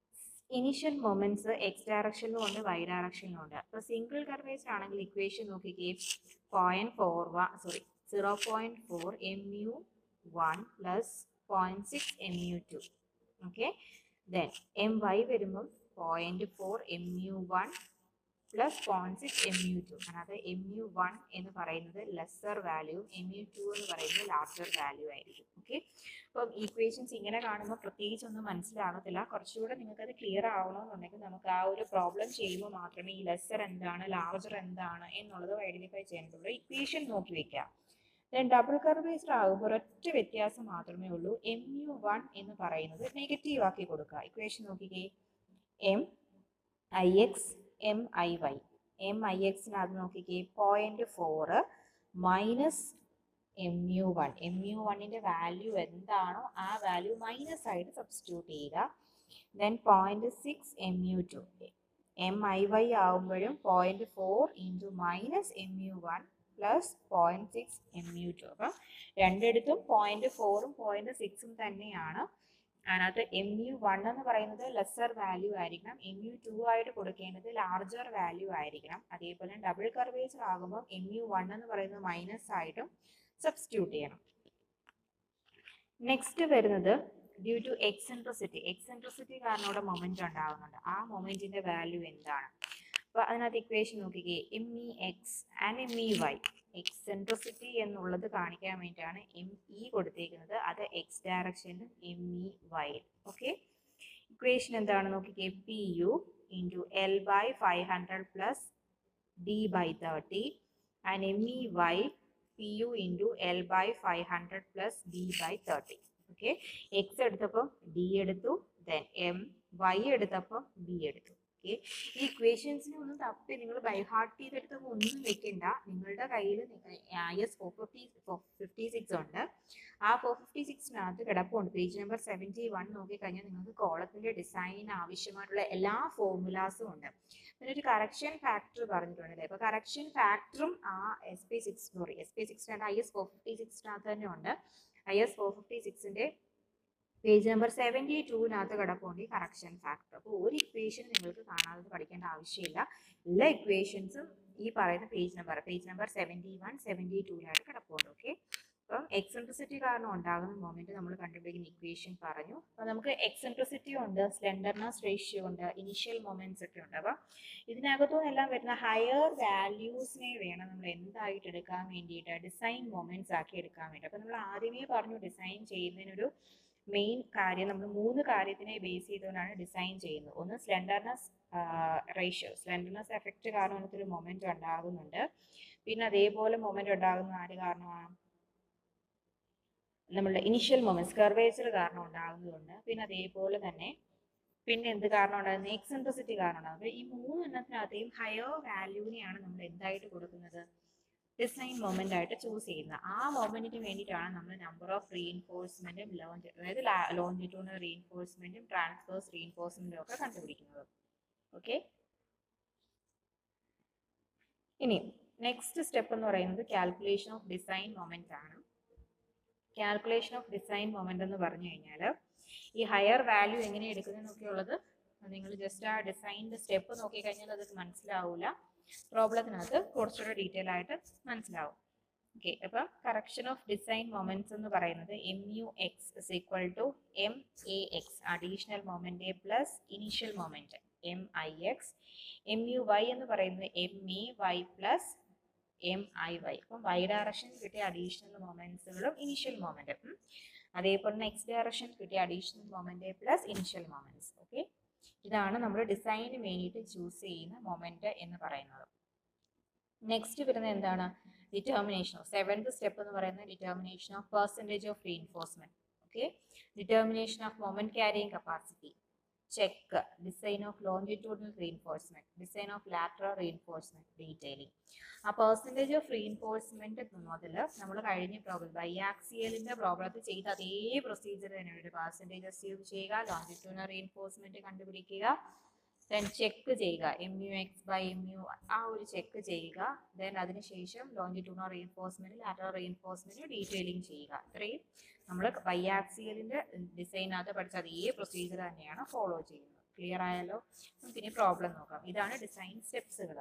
ഇനീഷ്യൽ മൊമെന്റ്സ് എക്സ് ഡയറക്ഷനിലും ഉണ്ട് വൈ ഡയറക്ഷനിലും ഉണ്ട് അപ്പോൾ സിംഗിൾ കർവേച്ചർ ആണെങ്കിൽ ഇക്വേഷൻ നോക്കിക്കേ പോയിന്റ് ഫോർ വ sorry zero point four M U one plus point six M U two okay then M Y വരുമ്പം point four M U one plus point six M U two അതായത് M U one എന്ന് പറയുന്നത് lesser value M U two എന്ന് പറയുന്നത് larger value ആയിരിക്കും okay അപ്പം equations ഇങ്ങനെ കാണുമ്പോൾ പ്രത്യേകിച്ച് ഒന്നും മനസ്സിലാകത്തില്ല കുറച്ചുകൂടെ നിങ്ങൾക്ക് അത് ക്ലിയർ ആവണമെന്നുണ്ടെങ്കിൽ നമുക്ക് ആ ഒരു പ്രോബ്ലം ചെയ്യുമ്പോൾ മാത്രമേ ഈ ലെസ്സർ എന്താണ് ലാർജർ എന്താണ് എന്നുള്ളത് ഐഡന്റിഫൈ ചെയ്യാനുള്ളൂ ഇക്വേഷൻ നോക്കി വെക്കുക ദെൻ ഡബിൾ കർവേച്ചർ ആകുമ്പോൾ ഒരൊറ്റ വ്യത്യാസം മാത്രമേ ഉള്ളൂ എം യു വൺ എന്ന് പറയുന്നത് നെഗറ്റീവ് ആക്കി കൊടുക്കുക ഇക്വേഷൻ നോക്കിക്കേ M I X M I Y M I എക്സിനകത്ത് നോക്കിക്കേ point four minus M U one M U വണ്ണിൻ്റെ വാല്യൂ എന്താണോ ആ വാല്യൂ മൈനസ് ആയിട്ട് സബ്സ്റ്റിറ്റ്യൂട്ട് ചെയ്യുക then point six M U two M I Y ആകുമ്പോഴും point four into minus M U one plus point six M U two അപ്പം രണ്ടിടത്തും point ഫോറും point സിക്സും തന്നെയാണ് അതിനകത്ത് എം യു വൺ എന്ന് പറയുന്നത് ലെസ്സർ വാല്യൂ ആയിരിക്കണം എം യു ടു ആയിട്ട് കൊടുക്കേണ്ടത് ലാർജർ വാല്യൂ ആയിരിക്കണം അതേപോലെ ഡബിൾ കർവേച്ചർ ആകുമ്പോൾ എം യു വൺ എന്ന് പറയുന്നത് മൈനസ് ആയിട്ടും സബ്സ്റ്റിറ്റ്യൂട്ട് ചെയ്യണം നെക്സ്റ്റ് വരുന്നത് ഡ്യൂ ടു എക്സെൻട്രിസിറ്റി എക്സെൻട്രിസിറ്റി കാരണം ഇവിടെ മൊമെന്റ് ഉണ്ടാകുന്നുണ്ട് ആ മൊമെന്റിന്റെ വാല്യൂ എന്താണ് അപ്പൊ അതിനകത്ത് ഇക്വേഷൻ നോക്കിക്കേ M E X and M E Y eccentricity എന്നുള്ളത് കാണിക്കാൻ വേണ്ടിയിട്ടാണ് എം ഇ കൊടുത്തേക്കുന്നത് അത് എക്സ് ഡയറക്ഷനിലും M E Y okay equation എന്താണ് നോക്കിക്കേ P U into L by five hundred plus D by thirty and M E Y P U into L by five hundred plus D by thirty okay X എടുത്തപ്പം D എടുത്തു then M Y എടുത്തപ്പം B എടുത്തു okay ഈ ഇക്വേഷൻസിനെ ഒന്നും തപ്പി നിങ്ങൾ by heart ചെയ്തെടുത്തപ്പോൾ ഒന്നും വെക്കണ്ട നിങ്ങളുടെ കയ്യിൽ I S four fifty four fifty six ഉണ്ട് ആ ഫോർ ഫിഫ്റ്റി സിക്സിനകത്ത് കിടപ്പുണ്ട് പേജ് നമ്പർ സെവൻറ്റി വൺ നോക്കിക്കഴിഞ്ഞാൽ നിങ്ങൾക്ക് കോളത്തിന്റെ ഡിസൈൻ ആവശ്യമായിട്ടുള്ള എല്ലാ ഫോർമുലാസും ഉണ്ട് പിന്നെ ഒരു കറക്ഷൻ ഫാക്ടർ പറഞ്ഞിട്ടുണ്ടല്ലേ അപ്പോൾ കറക്ഷൻ ഫാക്ടറും ആ S P six sorry S P സിക്സിനകത്ത് ഐ എസ് ഫോർ ഫിഫ്റ്റി സിക്സിനകത്ത് തന്നെ ഉണ്ട് ഐ എസ് ഫോർ ഫിഫ്റ്റി സിക്സിന്റെ പേജ് നമ്പർ സെവൻറ്റി ടൂവിനകത്ത് കിടപ്പുണ്ട് ഈ കറക്ഷൻ ഫാക്ടർ അപ്പോൾ ഒരു ഇക്വേഷൻ നിങ്ങൾക്ക് കാണാതെ പഠിക്കേണ്ട ആവശ്യമില്ല എല്ലാ ഇക്വേഷൻസും ഈ പറയുന്ന page number page number seventy one seventy ടൂവിലായിട്ട് കിടപ്പുണ്ട് ഓക്കെ അപ്പം എക്സെൻട്രിസിറ്റി കാരണം ഉണ്ടാകുന്ന മൊമെന്റ് നമ്മൾ കണ്ടുപിടിക്കുന്ന ഇക്വേഷൻ പറഞ്ഞു അപ്പോൾ നമുക്ക് എക്സെൻട്രിസിറ്റി ഉണ്ട് സ്ലെൻഡർനെസ് റേഷ്യോ ഉണ്ട് ഇനിഷ്യൽ മൊമെന്റ്സ് ഒക്കെ ഉണ്ട് അപ്പം ഇതിനകത്തുനിന്ന് എല്ലാം വരുന്ന ഹയർ വാല്യൂസിനെ വേണം നമ്മൾ എന്തായിട്ട് എടുക്കാൻ വേണ്ടിയിട്ട് ഡിസൈൻ മൊമെന്റ്സ് ആക്കി എടുക്കാൻ വേണ്ടി അപ്പം നമ്മൾ ആദ്യമേ പറഞ്ഞു ഡിസൈൻ ചെയ്യുന്നതിനൊരു മെയിൻ കാര്യം നമ്മൾ മൂന്ന് കാര്യത്തിനെ ബേസ് ചെയ്തുകൊണ്ടാണ് ഡിസൈൻ ചെയ്യുന്നത് ഒന്ന് സ്ലെൻഡർനെസ് റേഷ്യോ സ്ലെൻഡർനെസ് എഫക്റ്റ് കാരണം നമുക്കൊരു മൊമെന്റ് ഉണ്ടാകുന്നുണ്ട് പിന്നെ അതേപോലെ മൊമെന്റ് ഉണ്ടാകുന്ന ആര് കാരണമാണ് നമ്മളുടെ ഇനിഷ്യൽ മൊമെന്റ്സ് കർവേച്ചർ കാരണം ഉണ്ടാകുന്നതുണ്ട് പിന്നെ അതേപോലെ തന്നെ പിന്നെ എന്ത് കാരണം ഉണ്ടാകുന്നത് എക്സെൻട്രിസിറ്റി കാരണം ഉണ്ടാകുന്നത് ഈ മൂന്ന് എണ്ണത്തിനകത്തെയും ഹയർ വാല്യൂവിനെയാണ് നമ്മൾ എന്തായിട്ട് കൊടുക്കുന്നത് ഡിസൈൻ മൊമെന്റ് ആയിട്ട് ചൂസ് ചെയ്യുന്നത് ആ മൊമെന്റിന് വേണ്ടിയിട്ടാണ് നമ്മൾ നമ്പർ ഓഫ് റീഇൻഫോഴ്സ്മെന്റും ലോഞ്ച് അതായത് ലോഞ്ചിറ്റ്യൂണൽ റീഇൻഫോഴ്സ്മെന്റും ട്രാൻസ്ഫേഴ്സ് റീഇൻഫോഴ്സ്മെന്റും ഒക്കെ കണ്ടുപിടിക്കുന്നത് ഓക്കെ ഇനി നെക്സ്റ്റ് സ്റ്റെപ്പ് എന്ന് പറയുന്നത് കാൽക്കുലേഷൻ ഓഫ് ഡിസൈൻ മൊമെന്റ് ആണ് കാൽക്കുലേഷൻ ഓഫ് ഡിസൈൻ മൊമെന്റ് എന്ന് പറഞ്ഞു കഴിഞ്ഞാൽ ഈ ഹയർ വാല്യൂ എങ്ങനെ എടുക്കുന്നതെന്നൊക്കെ ഉള്ളത് നിങ്ങൾ ജസ്റ്റ് ആ ഡിസൈനിന്റെ സ്റ്റെപ്പ് നോക്കി കഴിഞ്ഞാൽ അത് മനസ്സിലാവില്ല പ്രോബ്ലത്തിനകത്ത് കുറച്ചുകൂടെ ഡീറ്റെയിൽ ആയിട്ട് മനസ്സിലാവും ഓക്കെ അപ്പം കറക്ഷൻ ഓഫ് ഡിസൈൻ മൊമെന്റ്സ് എന്ന് പറയുന്നത് M U X is equal to M A X additional moment plus initial moment M I X M U Y എന്ന് പറയുന്നത് M A Y plus M I Y അപ്പം Y direction കിട്ടിയ additional മൊമെന്റ്സുകളും initial മൊമെന്റും അതേപോലെ തന്നെ X direction കിട്ടിയ additional moment plus initial moments okay ഇതാണ് നമ്മൾ ഡിസൈനിന് വേണ്ടിയിട്ട് ചൂസ് ചെയ്യുന്ന മൊമെന്റ് എന്ന് പറയുന്നത് നെക്സ്റ്റ് വരുന്നത് എന്താണ് ഡിറ്റർമിനേഷൻ ഓഫ് സെവൻത് സ്റ്റെപ്പ് എന്ന് പറയുന്നത് determination of percentage of reinforcement okay determination of moment carrying capacity check design of longitudinal reinforcement design of lateral reinforcement detailing ആ പെർസെൻറ്റേജ് ഓഫ് റീഇൻഫോഴ്സ്മെന്റ് മുതൽ നമ്മൾ കഴിഞ്ഞ പ്രോബ്ലം ബൈആക്സിയലിന്റെ പ്രോബ്ലത്തിൽ ചെയ്ത അതേ പ്രൊസീജിയർ തന്നെയാണ് ഒരു പെർസെൻറ്റേജ് അസ്യൂം ചെയ്യുക ലോഞ്ചിറ്റ്യൂഡിനൽ റീഇൻഫോഴ്സ്മെന്റ് കണ്ടുപിടിക്കുക ദെൻ ചെക്ക് ചെയ്യുക M U X by M U ആ ഒരു ചെക്ക് ചെയ്യുക ദെൻ അതിനുശേഷം longitudinal reinforcement lateral reinforcement detailing ചെയ്യുക ഇത്രയും നമ്മൾ ബൈആക്സിയലിന്റെ ഡിസൈനകത്ത് പഠിച്ച അതേ പ്രൊസീജിയർ തന്നെയാണ് ഫോളോ ചെയ്യുന്നത് ക്ലിയർ ആയാലോ നമുക്കിനി പ്രോബ്ലം നോക്കാം ഇതാണ് ഡിസൈൻ സ്റ്റെപ്സുകൾ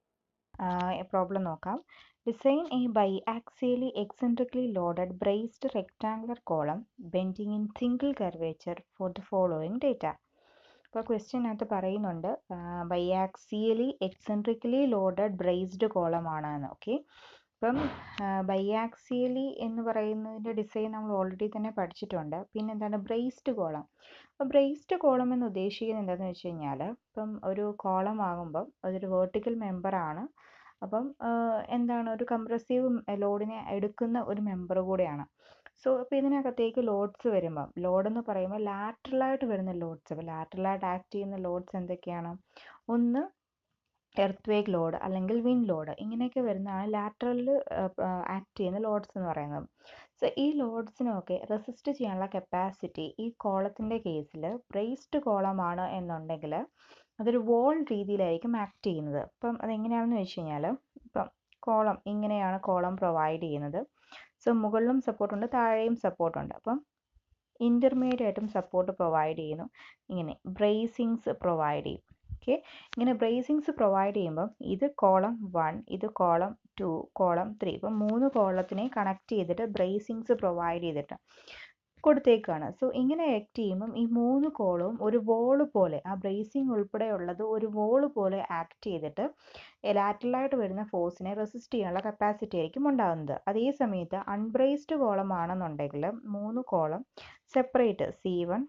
പ്രോബ്ലം നോക്കാം design a biaxially eccentrically loaded braced rectangular column bending in single curvature for the following data ഇപ്പോൾ ക്വസ്റ്റ്യനകത്ത് പറയുന്നുണ്ട് biaxially eccentrically loaded braced കോളമാണ് എന്ന് ഓക്കെ ഇപ്പം ബൈ ആക്സിയലി എന്ന് പറയുന്നതിൻ്റെ ഡിസൈൻ നമ്മൾ ഓൾറെഡി തന്നെ പഠിച്ചിട്ടുണ്ട് പിന്നെ എന്താണ് ബ്രേസ്ഡ് കോളം അപ്പോൾ ബ്രേസ്ഡ് കോളം എന്ന് ഉദ്ദേശിക്കുന്നത് എന്താണെന്ന് വെച്ച് കഴിഞ്ഞാൽ ഇപ്പം ഒരു കോളം ആകുമ്പം അതൊരു വേർട്ടിക്കൽ മെമ്പറാണ് അപ്പം എന്താണ് ഒരു കംപ്രസീവ് ലോഡിനെ എടുക്കുന്ന ഒരു മെമ്പർ കൂടെയാണ് സോ അപ്പോൾ ഇതിനകത്തേക്ക് ലോഡ്സ് വരുമ്പം ലോഡ് എന്ന് പറയുമ്പോൾ ലാറ്ററലായിട്ട് വരുന്ന ലോഡ്സ് അപ്പോൾ ലാറ്ററലായിട്ട് ആക്ട് ചെയ്യുന്ന ലോഡ്സ് എന്തൊക്കെയാണ് ഒന്ന് എർത്ത് വേക്ക് ലോഡ് അല്ലെങ്കിൽ വിൻ ലോഡ് ഇങ്ങനെയൊക്കെ വരുന്നതാണ് ലാറ്ററലിൽ ആക്ട് ചെയ്യുന്ന ലോഡ്സ് എന്ന് പറയുന്നത് സോ ഈ ലോഡ്സിനൊക്കെ റെസിസ്റ്റ് ചെയ്യാനുള്ള കപ്പാസിറ്റി ഈ കോളത്തിൻ്റെ കേസിൽ ബ്രേസ്ഡ് കോളമാണ് എന്നുണ്ടെങ്കിൽ അതൊരു വോൾ രീതിയിലായിരിക്കും ആക്ട് ചെയ്യുന്നത് അപ്പം അതെങ്ങനെയാണെന്ന് വെച്ച് കഴിഞ്ഞാൽ ഇപ്പം കോളം ഇങ്ങനെയാണ് കോളം പ്രൊവൈഡ് ചെയ്യുന്നത് സോ മുകളിലും സപ്പോർട്ടുണ്ട് താഴെയും സപ്പോർട്ടുണ്ട് അപ്പം ഇൻ്റർമീഡിയറ്റ് ആയിട്ടും സപ്പോർട്ട് പ്രൊവൈഡ് ചെയ്യുന്നു ഇങ്ങനെ ബ്രേസിങ്സ് പ്രൊവൈഡ് ചെയ്യും ഓക്കെ ഇങ്ങനെ ബ്രേസിങ്സ് പ്രൊവൈഡ് ചെയ്യുമ്പം ഇത് കോളം വൺ ഇത് കോളം ടു കോളം ത്രീ ഇപ്പം മൂന്ന് കോളത്തിനെ കണക്ട് ചെയ്തിട്ട് ബ്രേസിങ്സ് പ്രൊവൈഡ് ചെയ്തിട്ട് കൊടുത്തേക്കാണ് സോ ഇങ്ങനെ ആക്ട് ചെയ്യുമ്പം ഈ മൂന്ന് കോളവും ഒരു വോള് പോലെ ആ ബ്രേസിങ് ഉൾപ്പെടെയുള്ളത് ഒരു വോള് പോലെ ആക്ട് ചെയ്തിട്ട് ലാറ്ററലായിട്ട് വരുന്ന ഫോഴ്സിനെ റെസിസ്റ്റ് ചെയ്യാനുള്ള കപ്പാസിറ്റി ആയിരിക്കും ഉണ്ടാകുന്നത് അതേ സമയത്ത് അൺബ്രേസ്ഡ് കോളമാണെന്നുണ്ടെങ്കിൽ മൂന്ന് column separate C one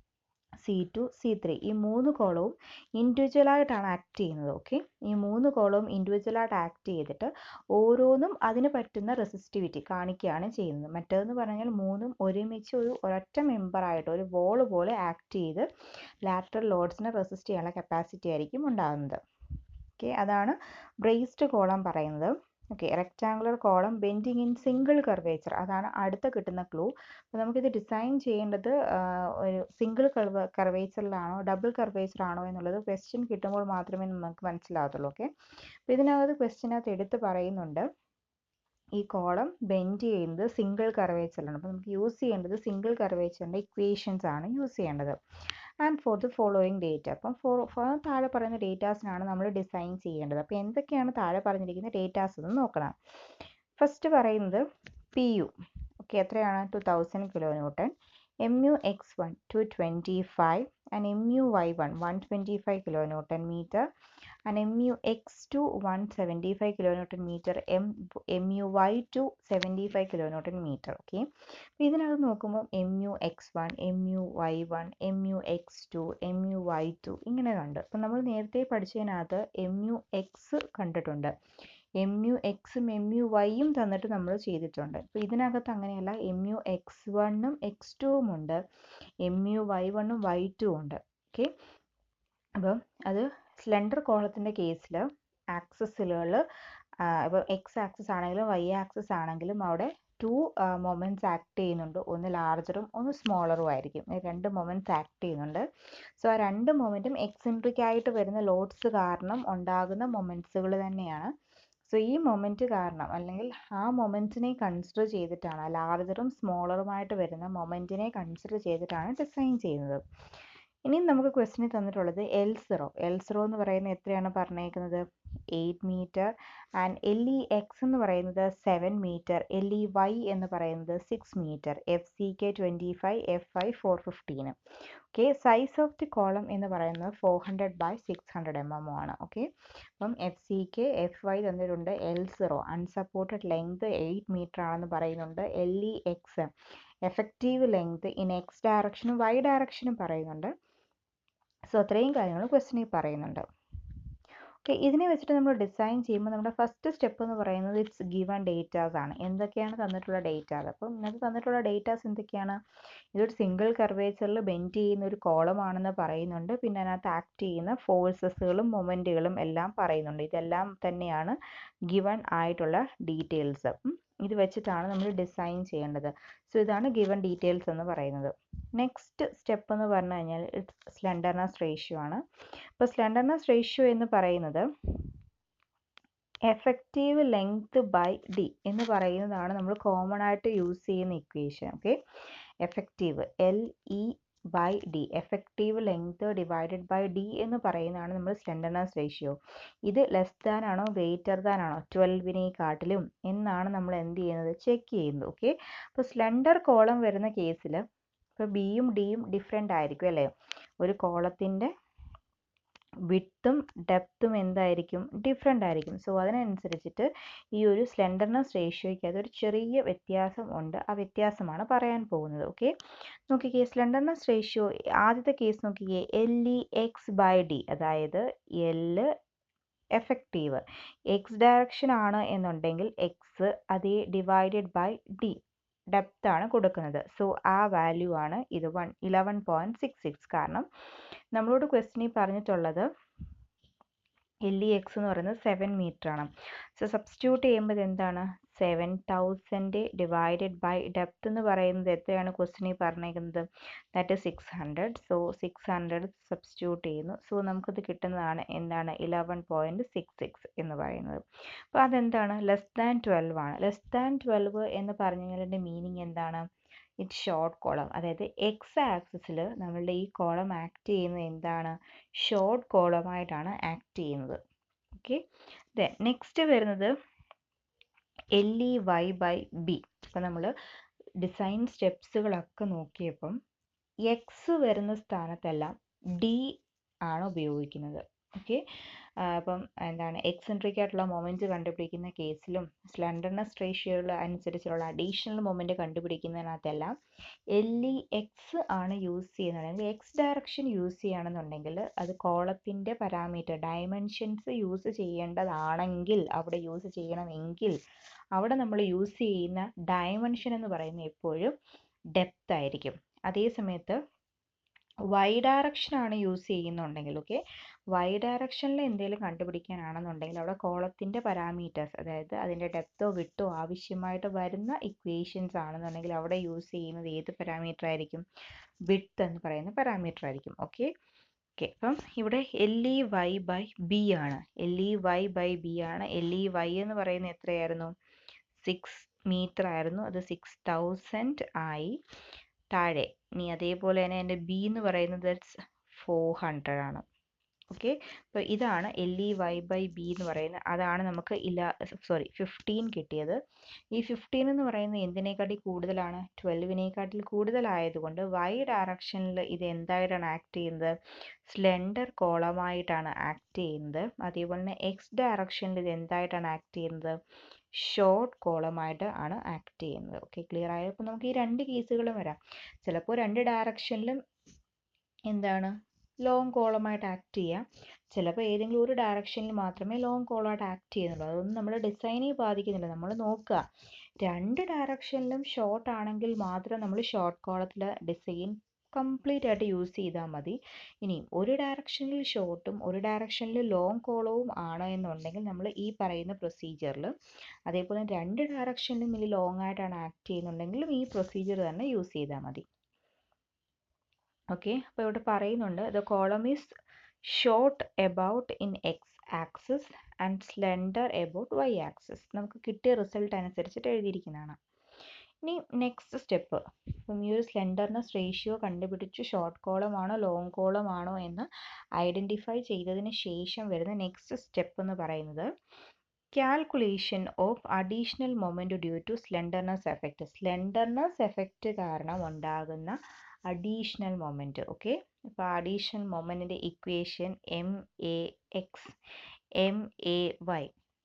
C two C three ഈ മൂന്ന് കോളവും ഇൻഡിവിജ്വലായിട്ടാണ് ആക്ട് ചെയ്യുന്നത് ഓക്കെ ഈ മൂന്ന് കോളവും ഇൻഡിവിജ്വലായിട്ട് ആക്ട് ചെയ്തിട്ട് ഓരോന്നും അതിന് പറ്റുന്ന റെസിസ്റ്റിവിറ്റി കാണിക്കുകയാണ് ചെയ്യുന്നത് മറ്റേതെന്ന് പറഞ്ഞാൽ മൂന്നും ഒരുമിച്ച് ഒരു ഒരൊറ്റ മെമ്പറായിട്ട് ഒരു വോൾ പോലെ ആക്ട് ചെയ്ത് ലാറ്ററൽ ലോഡ്സിനെ റെസിസ്റ്റ് ചെയ്യാനുള്ള കപ്പാസിറ്റി ആയിരിക്കും ഉണ്ടാകുന്നത് ഓക്കെ അതാണ് ബ്രേസ്ഡ് കോളം പറയുന്നത് okay rectangular column bending in single curvature അതാണ് അടുത്ത കിട്ടുന്ന ക്ലൂ അപ്പോൾ നമുക്കിത് ഡിസൈൻ ചെയ്യേണ്ടത് ഒരു സിംഗിൾ കർവ കർവേച്ചറിലാണോ ഡബിൾ കർവേച്ചർ ആണോ എന്നുള്ളത് ക്വസ്റ്റ്യൻ കിട്ടുമ്പോൾ മാത്രമേ നമുക്ക് മനസ്സിലാകത്തുള്ളൂ ഓക്കെ അപ്പോൾ ഇതിനകത്ത് ക്വസ്റ്റ്യനകത്ത് എടുത്ത് പറയുന്നുണ്ട് ഈ കോളം ബെൻഡ് ചെയ്യുന്നത് സിംഗിൾ കർവേച്ചറിലാണ് അപ്പോൾ നമുക്ക് യൂസ് ചെയ്യേണ്ടത് സിംഗിൾ കർവേച്ചറിൻ്റെ ഇക്വേഷൻസ് ആണ് യൂസ് ചെയ്യേണ്ടത് and for the following data അപ്പം ഫോർ ഫോർ താഴെ പറയുന്ന ഡേറ്റാസിനാണ് നമ്മൾ ഡിസൈൻ ചെയ്യേണ്ടത് അപ്പോൾ എന്തൊക്കെയാണ് താഴെ പറഞ്ഞിരിക്കുന്ന ഡേറ്റാസ് എന്ന് നോക്കണം ഫസ്റ്റ് പറയുന്നത് പി യു ഓക്കെ എത്രയാണ് two thousand kilo newton M U X one two twenty five and M U Y one one twenty five kilo newton metre and M U X two one seventy five kilo newton metre M M U Y two seventy five kilo newton metre okay അപ്പോൾ ഇതിനകത്ത് നോക്കുമ്പോൾ M U X one M U Y one M U X two M U Y to ഇങ്ങനെ കണ്ട് അപ്പം നമ്മൾ നേരത്തെ പഠിച്ചതിനകത്ത് M U X കണ്ടിട്ടുണ്ട് എം യു എക്സും എം യു വൈയും തന്നിട്ട് നമ്മൾ ചെയ്തിട്ടുണ്ട് അപ്പോൾ ഇതിനകത്ത് അങ്ങനെയല്ല എം യു എക്സ് വണ്ണും എക്സ് ടുവും ഉണ്ട് എം യു വൈ വണ്ണും വൈ ടു ഉണ്ട് ഓക്കെ അപ്പം അത് സ്ലെൻഡർ കോളത്തിൻ്റെ കേസിൽ ആക്സസിലുകൾ ഇപ്പോൾ എക്സ് ആക്സിസ് ആണെങ്കിലും വൈ ആക്സിസ് ആണെങ്കിലും അവിടെ ടു മൊമെൻറ്റ്സ് ആക്ട് ചെയ്യുന്നുണ്ട് ഒന്ന് ലാർജറും ഒന്ന് സ്മോളറും ആയിരിക്കും ഈ രണ്ട് മൊമെൻറ്റ്സ് ആക്ട് ചെയ്യുന്നുണ്ട് സോ ആ രണ്ട് മൊമെൻറ്റും എക്സെൻട്രിക് ആയിട്ട് വരുന്ന ലോഡ്സ് കാരണം ഉണ്ടാകുന്ന മൊമെൻറ്റ്സുകൾ തന്നെയാണ് സോ ഈ മൊമെൻറ്റ് കാരണം അല്ലെങ്കിൽ ആ മൊമെൻറ്റിനെ കൺസിഡർ ചെയ്തിട്ടാണ് ലാർജറും സ്മോളറുമായിട്ട് വരുന്ന മൊമെൻറ്റിനെ കൺസിഡർ ചെയ്തിട്ടാണ് ഡിസൈൻ ചെയ്യുന്നത് ഇനി നമുക്ക് ക്വസ്റ്റിന് തന്നിട്ടുള്ളത് എൽ സീറോ എൽ സീറോ എന്ന് പറയുന്നത് എത്രയാണ് പറഞ്ഞേക്കുന്നത് eight metre and L E X എന്ന് പറയുന്നത് seven metre L E Y എന്ന് പറയുന്നത് six metre F C K twenty five F I four fifteen okay size of the column എന്ന് പറയുന്നത് four hundred by six hundred M M ആണ് okay അപ്പം F C K F Y തന്നിട്ടുണ്ട് L zero unsupported length eight metre ആണെന്ന് പറയുന്നുണ്ട് L E X effective length in X ഡയറക്ഷനും Y ഡയറക്ഷനും പറയുന്നുണ്ട് so അത്രയും കാര്യങ്ങൾ ക്വസ്റ്റിനിൽ പറയുന്നുണ്ട് ഓക്കെ ഇതിനെ വെച്ചിട്ട് നമ്മൾ ഡിസൈൻ ചെയ്യുമ്പോൾ നമ്മുടെ ഫസ്റ്റ് സ്റ്റെപ്പ് എന്ന് പറയുന്നത് ഇറ്റ്സ് ഗിവൺ ഡേറ്റാസ് ആണ് എന്തൊക്കെയാണ് തന്നിട്ടുള്ള ഡേറ്റാസ് അപ്പം ഇന്നത്തെ തന്നിട്ടുള്ള ഡേറ്റാസ് എന്തൊക്കെയാണ് ഇതൊരു സിംഗിൾ കർവേച്ചറിൽ ബെൻഡ് ചെയ്യുന്ന ഒരു കോളം ആണെന്ന് പറയുന്നുണ്ട് പിന്നെ അതിനകത്ത് ആക്ട് ചെയ്യുന്ന ഫോഴ്സസുകളും മൊമെൻറ്റുകളും എല്ലാം പറയുന്നുണ്ട് ഇതെല്ലാം തന്നെയാണ് ഗിവൺ ആയിട്ടുള്ള ഡീറ്റെയിൽസ് ഇത് വെച്ചിട്ടാണ് നമ്മൾ ഡിസൈൻ ചെയ്യേണ്ടത് സോ ഇതാണ് ഗിവൺ ഡീറ്റെയിൽസ് എന്ന് പറയുന്നത് നെക്സ്റ്റ് സ്റ്റെപ്പ് എന്ന് പറഞ്ഞു കഴിഞ്ഞാൽ ഇറ്റ്സ് സ്ലെൻഡർനെസ് റേഷ്യോ ആണ് അപ്പോൾ സ്ലെൻഡർനെസ് റേഷ്യോ എന്ന് പറയുന്നത് എഫക്റ്റീവ് ലെങ്ത് ബൈ ഡി എന്ന് പറയുന്നതാണ് നമ്മൾ കോമൺ ആയിട്ട് യൂസ് ചെയ്യുന്ന equation okay effective L E by D effective length divided by D എന്ന് പറയുന്നതാണ് നമ്മൾ സ്ലെൻഡർനെസ് റേഷ്യോ ഇത് ലെസ് ദാൻ ആണോ ഗ്രേറ്റർ ദാൻ ആണോ ട്വൽവിനെക്കാട്ടിലും എന്നാണ് നമ്മൾ എന്ത് ചെയ്യുന്നത് ചെക്ക് ചെയ്യുന്നത് ഓക്കെ അപ്പോൾ സ്ലെൻഡർ കോളം വരുന്ന കേസിൽ ഇപ്പോൾ ബിയും ഡിയും ഡിഫറെൻ്റ് ആയിരിക്കും അല്ലേ ഒരു കോളത്തിൻ്റെ വിട്ടും ഡെപ്തും എന്തായിരിക്കും ഡിഫറെൻ്റ് ആയിരിക്കും സോ അതിനനുസരിച്ചിട്ട് ഈ ഒരു സ്ലെൻഡർനെസ് റേഷ്യോയ്ക്ക് അതൊരു ചെറിയ വ്യത്യാസം ഉണ്ട് ആ വ്യത്യാസമാണ് പറയാൻ പോകുന്നത് ഓക്കെ നോക്കിക്കേ സ്ലെൻഡർനെസ് റേഷ്യോ ആദ്യത്തെ കേസ് നോക്കിക്കേ L E X by D അതായത് എല് എഫക്റ്റീവ് എക്സ് ഡയറക്ഷൻ ആണ് എന്നുണ്ടെങ്കിൽ എക്സ് അതേ ഡിവൈഡഡ് ബൈ ഡി ഡെപ്ത് ആണ് കൊടുക്കുന്നത് സോ ആ വാല്യൂ ആണ് ഇത് one eleven point six six കാരണം നമ്മളോട് ക്വസ്റ്റിനിൽ പറഞ്ഞിട്ടുള്ളത് എൽ ഇ എക്സ് എന്ന് പറയുന്നത് സെവൻ മീറ്റർ ആണ് സോ സബ്സ്റ്റിറ്റ്യൂട്ട് ചെയ്യുമ്പോൾ ഇത് എന്താണ് seven thousand divided by depth എന്ന് പറയുന്നത് എത്രയാണ് ക്വസ്റ്റിനിൽ പറഞ്ഞേക്കുന്നത് that six hundred so six hundred substitute ചെയ്യുന്നു സോ നമുക്കിത് കിട്ടുന്നതാണ് എന്താണ് ഇലവൻ പോയിൻറ്റ് സിക്സ് സിക്സ് എന്ന് പറയുന്നത് അപ്പോൾ അതെന്താണ് ലെസ് ദാൻ ട്വൽവ് ആണ് ലെസ് ദാൻ ട്വൽവ് എന്ന് പറഞ്ഞു കഴിഞ്ഞാൽ മീനിങ് എന്താണ് ഇറ്റ് ഷോർട്ട് കോളം അതായത് എക്സ് ആക്സിസിൽ നമ്മളുടെ ഈ കോളം ആക്ട് ചെയ്യുന്നത് എന്താണ് ഷോർട്ട് കോളമായിട്ടാണ് ആക്ട് ചെയ്യുന്നത് ഓക്കെ ദെൻ നെക്സ്റ്റ് വരുന്നത് L E Y by B അപ്പം നമ്മൾ ഡിസൈൻ സ്റ്റെപ്സുകളൊക്കെ നോക്കിയപ്പം എക്സ് വരുന്ന സ്ഥാനത്തെല്ലാം ഡി ആണ് ഉപയോഗിക്കുന്നത് ഓക്കെ അപ്പം എന്താണ് എക്സെൻട്രിക് ആയിട്ടുള്ള മൊമെൻറ്റ് കണ്ടുപിടിക്കുന്ന കേസിലും സ്ലെൻഡർനെസ് റേഷ്യോകൾ അനുസരിച്ചുള്ള അഡീഷണൽ മൊമെൻറ്റ് കണ്ടുപിടിക്കുന്നതിനകത്തെല്ലാം എൽ ഇ എക്സ് ആണ് യൂസ് ചെയ്യുന്നുണ്ടെങ്കിൽ എക്സ് ഡയറക്ഷൻ യൂസ് ചെയ്യുകയാണെന്നുണ്ടെങ്കിൽ അത് കോളത്തിൻ്റെ പാരാമീറ്റർ ഡയമെൻഷൻസ് യൂസ് ചെയ്യേണ്ടതാണെങ്കിൽ അവിടെ യൂസ് ചെയ്യണമെങ്കിൽ അവിടെ നമ്മൾ യൂസ് ചെയ്യുന്ന ഡയമെൻഷൻ എന്ന് പറയുന്നത് എപ്പോഴും ഡെപ്ത് ആയിരിക്കും അതേ സമയത്ത് വൈ ഡയറക്ഷൻ ആണ് യൂസ് ചെയ്യുന്നുണ്ടെങ്കിൽ ഓക്കെ വൈ ഡയറക്ഷനിൽ എന്തെങ്കിലും കണ്ടുപിടിക്കാനാണെന്നുണ്ടെങ്കിൽ അവിടെ കോളത്തിൻ്റെ പാരാമീറ്റേഴ്സ് അതായത് അതിൻ്റെ ഡെപ്തോ വിട്ടോ ആവശ്യമായിട്ട് വരുന്ന ഇക്വേഷൻസ് ആണെന്നുണ്ടെങ്കിൽ അവിടെ യൂസ് ചെയ്യുന്നത് ഏത് പാരാമീറ്റർ ആയിരിക്കും വിഡ്ത്ത് എന്ന് പറയുന്ന പാരാമീറ്റർ ആയിരിക്കും ഓക്കെ ഓക്കെ അപ്പം ഇവിടെ L E Y by B ആണ് L E Y by B ആണ് എൽ ഇ വൈ എന്ന് പറയുന്നത് എത്രയായിരുന്നു സിക്സ് മീറ്റർ ആയിരുന്നു അത് സിക്സ് തൗസൻഡ് ആയി താഴെ ഇനി അതേപോലെ തന്നെ എൻ്റെ ബി എന്ന് പറയുന്നത് ഫോർ ഹൺഡ്രഡ് ആണ് ഓക്കെ അപ്പോൾ ഇതാണ് L E Y by B എന്ന് പറയുന്നത് അതാണ് നമുക്ക് ഇല്ല സോറി ഫിഫ്റ്റീൻ കിട്ടിയത് ഈ ഫിഫ്റ്റീൻ എന്ന് പറയുന്നത് എന്തിനേക്കാട്ടി കൂടുതലാണ് ട്വൽവിനേക്കാട്ടിൽ കൂടുതലായതുകൊണ്ട് വൈ ഡയറക്ഷനിൽ ഇത് എന്തായിട്ടാണ് ആക്ട് ചെയ്യുന്നത് സ്ലെൻഡർ കോളമായിട്ടാണ് ആക്ട് ചെയ്യുന്നത് അതേപോലെ തന്നെ എക്സ് ഡയറക്ഷനിൽ ഇത് എന്തായിട്ടാണ് ആക്ട് ചെയ്യുന്നത് ഷോർട്ട് കോളമായിട്ട് ആണ് ആക്ട് ചെയ്യുന്നത് ഓക്കെ ക്ലിയർ ആയോ അപ്പോൾ നമുക്ക് ഈ രണ്ട് കേസുകളും വരാം ചിലപ്പോൾ രണ്ട് ഡയറക്ഷനിലും എന്താണ് ലോങ് കോളമായിട്ട് ആക്ട് ചെയ്യാം ചിലപ്പോൾ ഏതെങ്കിലും ഒരു ഡയറക്ഷനിൽ മാത്രമേ ലോങ് കോളമായിട്ട് ആക്ട് ചെയ്യുന്നുള്ളൂ അതൊന്നും നമ്മൾ ഡിസൈനെ ബാധിക്കുന്നില്ല നമ്മൾ നോക്കുക രണ്ട് ഡയറക്ഷനിലും ഷോർട്ട് ആണെങ്കിൽ മാത്രം നമ്മൾ ഷോർട്ട് കോളത്തിൽ ഡിസൈൻ കംപ്ലീറ്റ് ആയിട്ട് യൂസ് ചെയ്താൽ മതി ഇനിയും ഒരു ഡയറക്ഷനിൽ ഷോർട്ടും ഒരു ഡയറക്ഷനിൽ ലോങ് കോളവും ആണ് എന്നുണ്ടെങ്കിൽ നമ്മൾ ഈ പറയുന്ന പ്രൊസീജിയറിൽ അതേപോലെ രണ്ട് ഡയറക്ഷനിലും ഇത് ലോങ് ആയിട്ടാണ് ആക്ട് ചെയ്യുന്നുണ്ടെങ്കിലും ഈ പ്രൊസീജിയർ തന്നെ യൂസ് ചെയ്താൽ മതി ഓക്കെ അപ്പോൾ ഇവിടെ പറയുന്നുണ്ട് the column is short about in X axis and slender about Y axis നമുക്ക് കിട്ടിയ റിസൾട്ട് അനുസരിച്ചിട്ട് എഴുതിയിരിക്കുന്നതാണ് ഇനി നെക്സ്റ്റ് സ്റ്റെപ്പ് ഇപ്പം ഈ ഒരു സ്ലെൻഡർനെസ് റേഷ്യോ കണ്ടുപിടിച്ചു ഷോർട്ട് കോളം ആണോ ലോങ് കോളം ആണോ എന്ന് ഐഡൻറ്റിഫൈ ചെയ്തതിന് ശേഷം വരുന്ന നെക്സ്റ്റ് സ്റ്റെപ്പ് എന്ന് പറയുന്നത് calculation of additional moment due to slenderness effect slenderness effect കാരണം ഉണ്ടാകുന്ന അഡീഷണൽ മൊമെൻറ്റ് ഓക്കെ അപ്പോൾ അഡീഷണൽ മൊമെൻറ്റിൻ്റെ equation M A X M A Y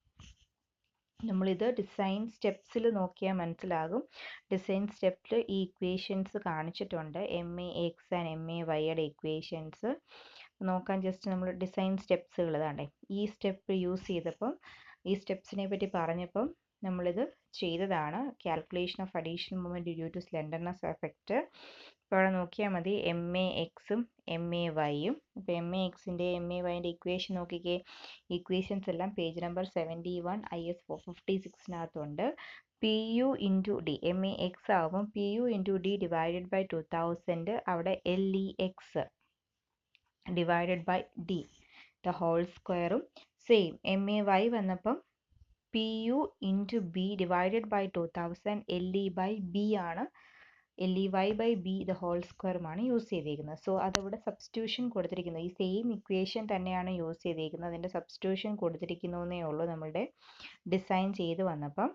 നമ്മളിത് ഡിസൈൻ സ്റ്റെപ്സിൽ നോക്കിയാൽ മനസ്സിലാകും ഡിസൈൻ സ്റ്റെപ്പിൽ ഈ ഇക്വേഷൻസ് കാണിച്ചിട്ടുണ്ട് M A X and M A വൈയുടെ ഇക്വേഷൻസ് നോക്കാൻ ജസ്റ്റ് നമ്മൾ ഡിസൈൻ സ്റ്റെപ്സുകൾ ഇതാണ്ടേ ഈ സ്റ്റെപ്പ് യൂസ് ചെയ്തപ്പം ഈ സ്റ്റെപ്സിനെ പറ്റി പറഞ്ഞപ്പം നമ്മളിത് ചെയ്തതാണ് calculation of additional movement due to slenderness effect ഇപ്പോൾ അവിടെ നോക്കിയാൽ മതി എം എ എക്സും എം എ വൈയും ഇപ്പോൾ എം എ എക്സിൻ്റെ എം എ വൈൻ്റെ ഇക്വേഷൻ നോക്കിക്കേ ഇക്വേഷൻസ് എല്ലാം page number seventy one I S four fifty സിക്സിനകത്തുണ്ട് P U into D M A X ആകുമ്പം P U into D divided by two thousand അവിടെ L E X divided by D the whole സ്ക്വയറും same M A Y വന്നപ്പം P U into B divided by two thousand L E by B ആണ് L E Y by B the whole സ്ക്വയറുമാണ് use ചെയ്തിരിക്കുന്നത് so അതവിടെ substitution കൊടുത്തിരിക്കുന്നത് ഈ same equation തന്നെയാണ് use ചെയ്തിരിക്കുന്നത് അതിൻ്റെ സബ്സ്റ്റിറ്റ്യൂഷൻ കൊടുത്തിരിക്കുന്നേ ഉള്ളൂ നമ്മളുടെ ഡിസൈൻ ചെയ്ത് വന്നപ്പം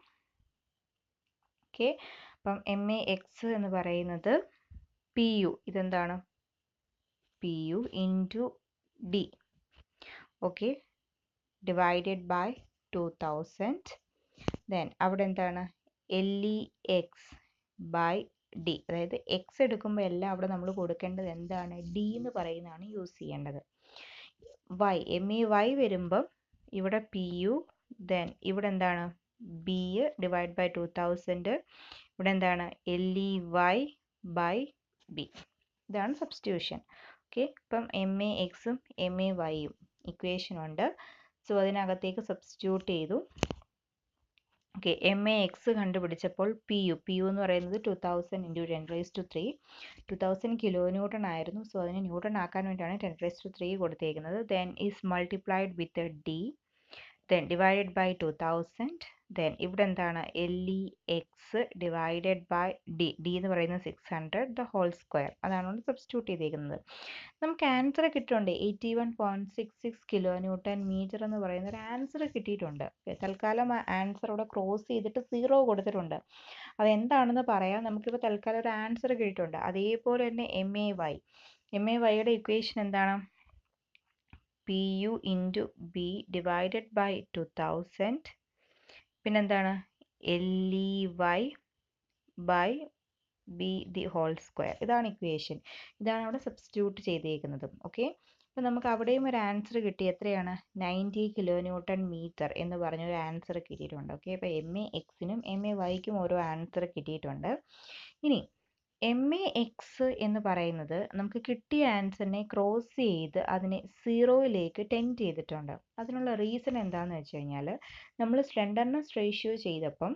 ഓക്കെ അപ്പം എം എ എക്സ് എന്ന് പറയുന്നത് പി യു ഇതെന്താണ് P U into D okay divided by two thousand then അവിടെ എന്താണ് L E X by D അതായത് എക്സ് എടുക്കുമ്പോൾ എല്ലാം അവിടെ നമ്മൾ കൊടുക്കേണ്ടത് എന്താണ് ഡി എന്ന് പറയുന്നതാണ് യൂസ് ചെയ്യേണ്ടത് വൈ എം ഇ വൈ വരുമ്പം ഇവിടെ പി യു ദെൻ ഇവിടെ എന്താണ് B divide by two thousand ഇവിടെ എന്താണ് L E Y by B ഇതാണ് സബ്സ്റ്റിറ്റ്യൂഷൻ ഓക്കെ ഇപ്പം എം എ എക്സും എം എ വൈയും ഇക്വേഷൻ ഉണ്ട് സോ അതിനകത്തേക്ക് സബ്സ്റ്റിറ്റ്യൂട്ട് ചെയ്തു ഓക്കെ എം എ എക്സ് കണ്ടുപിടിച്ചപ്പോൾ പി യു പി യു എന്ന് പറയുന്നത് two thousand into ten raise to three two thousand kilo newton ആയിരുന്നു സോ അതിനെ ന്യൂട്ടൺ ആക്കാൻ വേണ്ടിയാണ് ടെൻ റേസ് ടു ത്രീ കൊടുത്തേക്കുന്നത് then is multiplied with D then divided by two thousand then ഇവിടെ എന്താണ് L E X divided by D D എന്ന് പറയുന്നത് six hundred the whole square അതാണ് സബ്സ്റ്റിറ്റ്യൂട്ട് ചെയ്തേക്കുന്നത് നമുക്ക് ആൻസർ കിട്ടിയിട്ടുണ്ട് eighty one point six six kilo newton metre എന്ന് പറയുന്ന ഒരു ആൻസർ കിട്ടിയിട്ടുണ്ട് തൽക്കാലം ആ ആൻസർ ഇവിടെ ക്രോസ് ചെയ്തിട്ട് സീറോ കൊടുത്തിട്ടുണ്ട് അതെന്താണെന്ന് പറയാം നമുക്കിപ്പോൾ തൽക്കാലം ഒരു ആൻസർ കിട്ടിയിട്ടുണ്ട് അതേപോലെ തന്നെ M A Y M A വൈയുടെ ഇക്വേഷൻ എന്താണ് P U into B divided by two thousand പിന്നെന്താണ് L E Y by B the whole square ഇതാണ് ഇക്വേഷൻ ഇതാണ് അവിടെ സബ്സ്റ്റിറ്റ്യൂട്ട് ചെയ്തേക്കുന്നതും ഓക്കെ അപ്പോൾ നമുക്ക് അവിടെയും ഒരു ആൻസർ കിട്ടി എത്രയാണ് നയൻറ്റി കിലോ ന്യൂട്ടൺ മീറ്റർ എന്ന് പറഞ്ഞൊരു ആൻസർ കിട്ടിയിട്ടുണ്ട് ഓക്കെ അപ്പോൾ എം എ എക്സിനും എം എ വൈക്കും ഓരോ ആൻസർ കിട്ടിയിട്ടുണ്ട് ഇനി എം എ എക്സ് എന്ന് പറയുന്നത് നമുക്ക് കിട്ടിയ ആൻസറിനെ ക്രോസ് ചെയ്ത് അതിനെ സീറോയിലേക്ക് ടെൻറ്റ് ചെയ്തിട്ടുണ്ട് അതിനുള്ള റീസൺ എന്താണെന്ന് വെച്ച് കഴിഞ്ഞാൽ നമ്മൾ സ്ലെൻഡർനെസ് റേഷ്യോ ചെയ്തപ്പം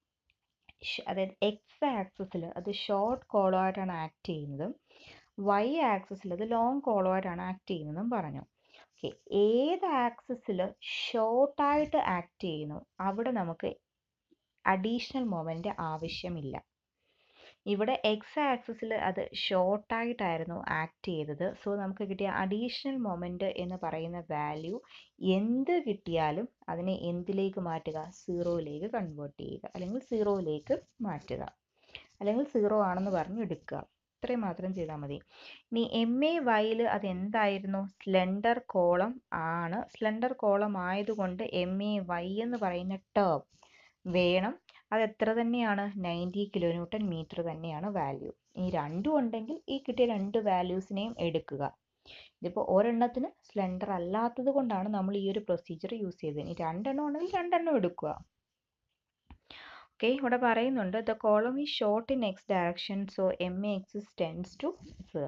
അതായത് എക്സ് ആക്സിസിൽ അത് ഷോർട്ട് കോളോ ആയിട്ടാണ് ആക്ട് ചെയ്യുന്നതും വൈ ആക്സിസിൽ അത് ലോങ് കോളോ ആയിട്ടാണ് ആക്ട് ചെയ്യുന്നതും പറഞ്ഞു ഓക്കെ ഏത് ആക്സിസിൽ ഷോർട്ടായിട്ട് ആക്ട് ചെയ്യുന്നു അവിടെ നമുക്ക് അഡീഷണൽ മൊമെൻ്റ് ആവശ്യമില്ല ഇവിടെ എക്സ് ആക്സിസിൽ അത് ഷോർട്ടായിട്ടായിരുന്നു ആക്ട് ചെയ്തത് സോ നമുക്ക് കിട്ടിയ അഡീഷണൽ മൊമെൻ്റ് എന്ന് പറയുന്ന വാല്യൂ എന്ത് കിട്ടിയാലും അതിനെ എന്തിലേക്ക് മാറ്റുക സീറോയിലേക്ക് കൺവേർട്ട് ചെയ്യുക അല്ലെങ്കിൽ സീറോയിലേക്ക് മാറ്റുക അല്ലെങ്കിൽ സീറോ ആണെന്ന് പറഞ്ഞ് എടുക്കുക ഇത്രയും മാത്രം ചെയ്താൽ മതി ഇനി എം എ വൈയിൽ അത് എന്തായിരുന്നു സ്ലെൻഡർ കോളം ആണ് സ്ലെൻഡർ കോളം ആയതുകൊണ്ട് എം എ വൈ എന്ന് പറയുന്ന ടേം വേണം അത് എത്ര തന്നെയാണ് നയൻറ്റി കിലോ ന്യൂട്ടൺ മീറ്റർ തന്നെയാണ് വാല്യൂ ഈ രണ്ടും ഉണ്ടെങ്കിൽ ഈ കിട്ടിയ രണ്ട് വാല്യൂസിനെയും എടുക്കുക ഇതിപ്പോൾ ഒരെണ്ണത്തിന് സ്ലെൻഡർ അല്ലാത്തത് കൊണ്ടാണ് നമ്മൾ ഈ ഒരു പ്രൊസീജിയർ യൂസ് ചെയ്തത് ഇനി രണ്ടെണ്ണം ഉണ്ടെങ്കിൽ രണ്ടെണ്ണം എടുക്കുക ഓക്കെ ഇവിടെ പറയുന്നുണ്ട് the column is short in X direction so M A X tends to zero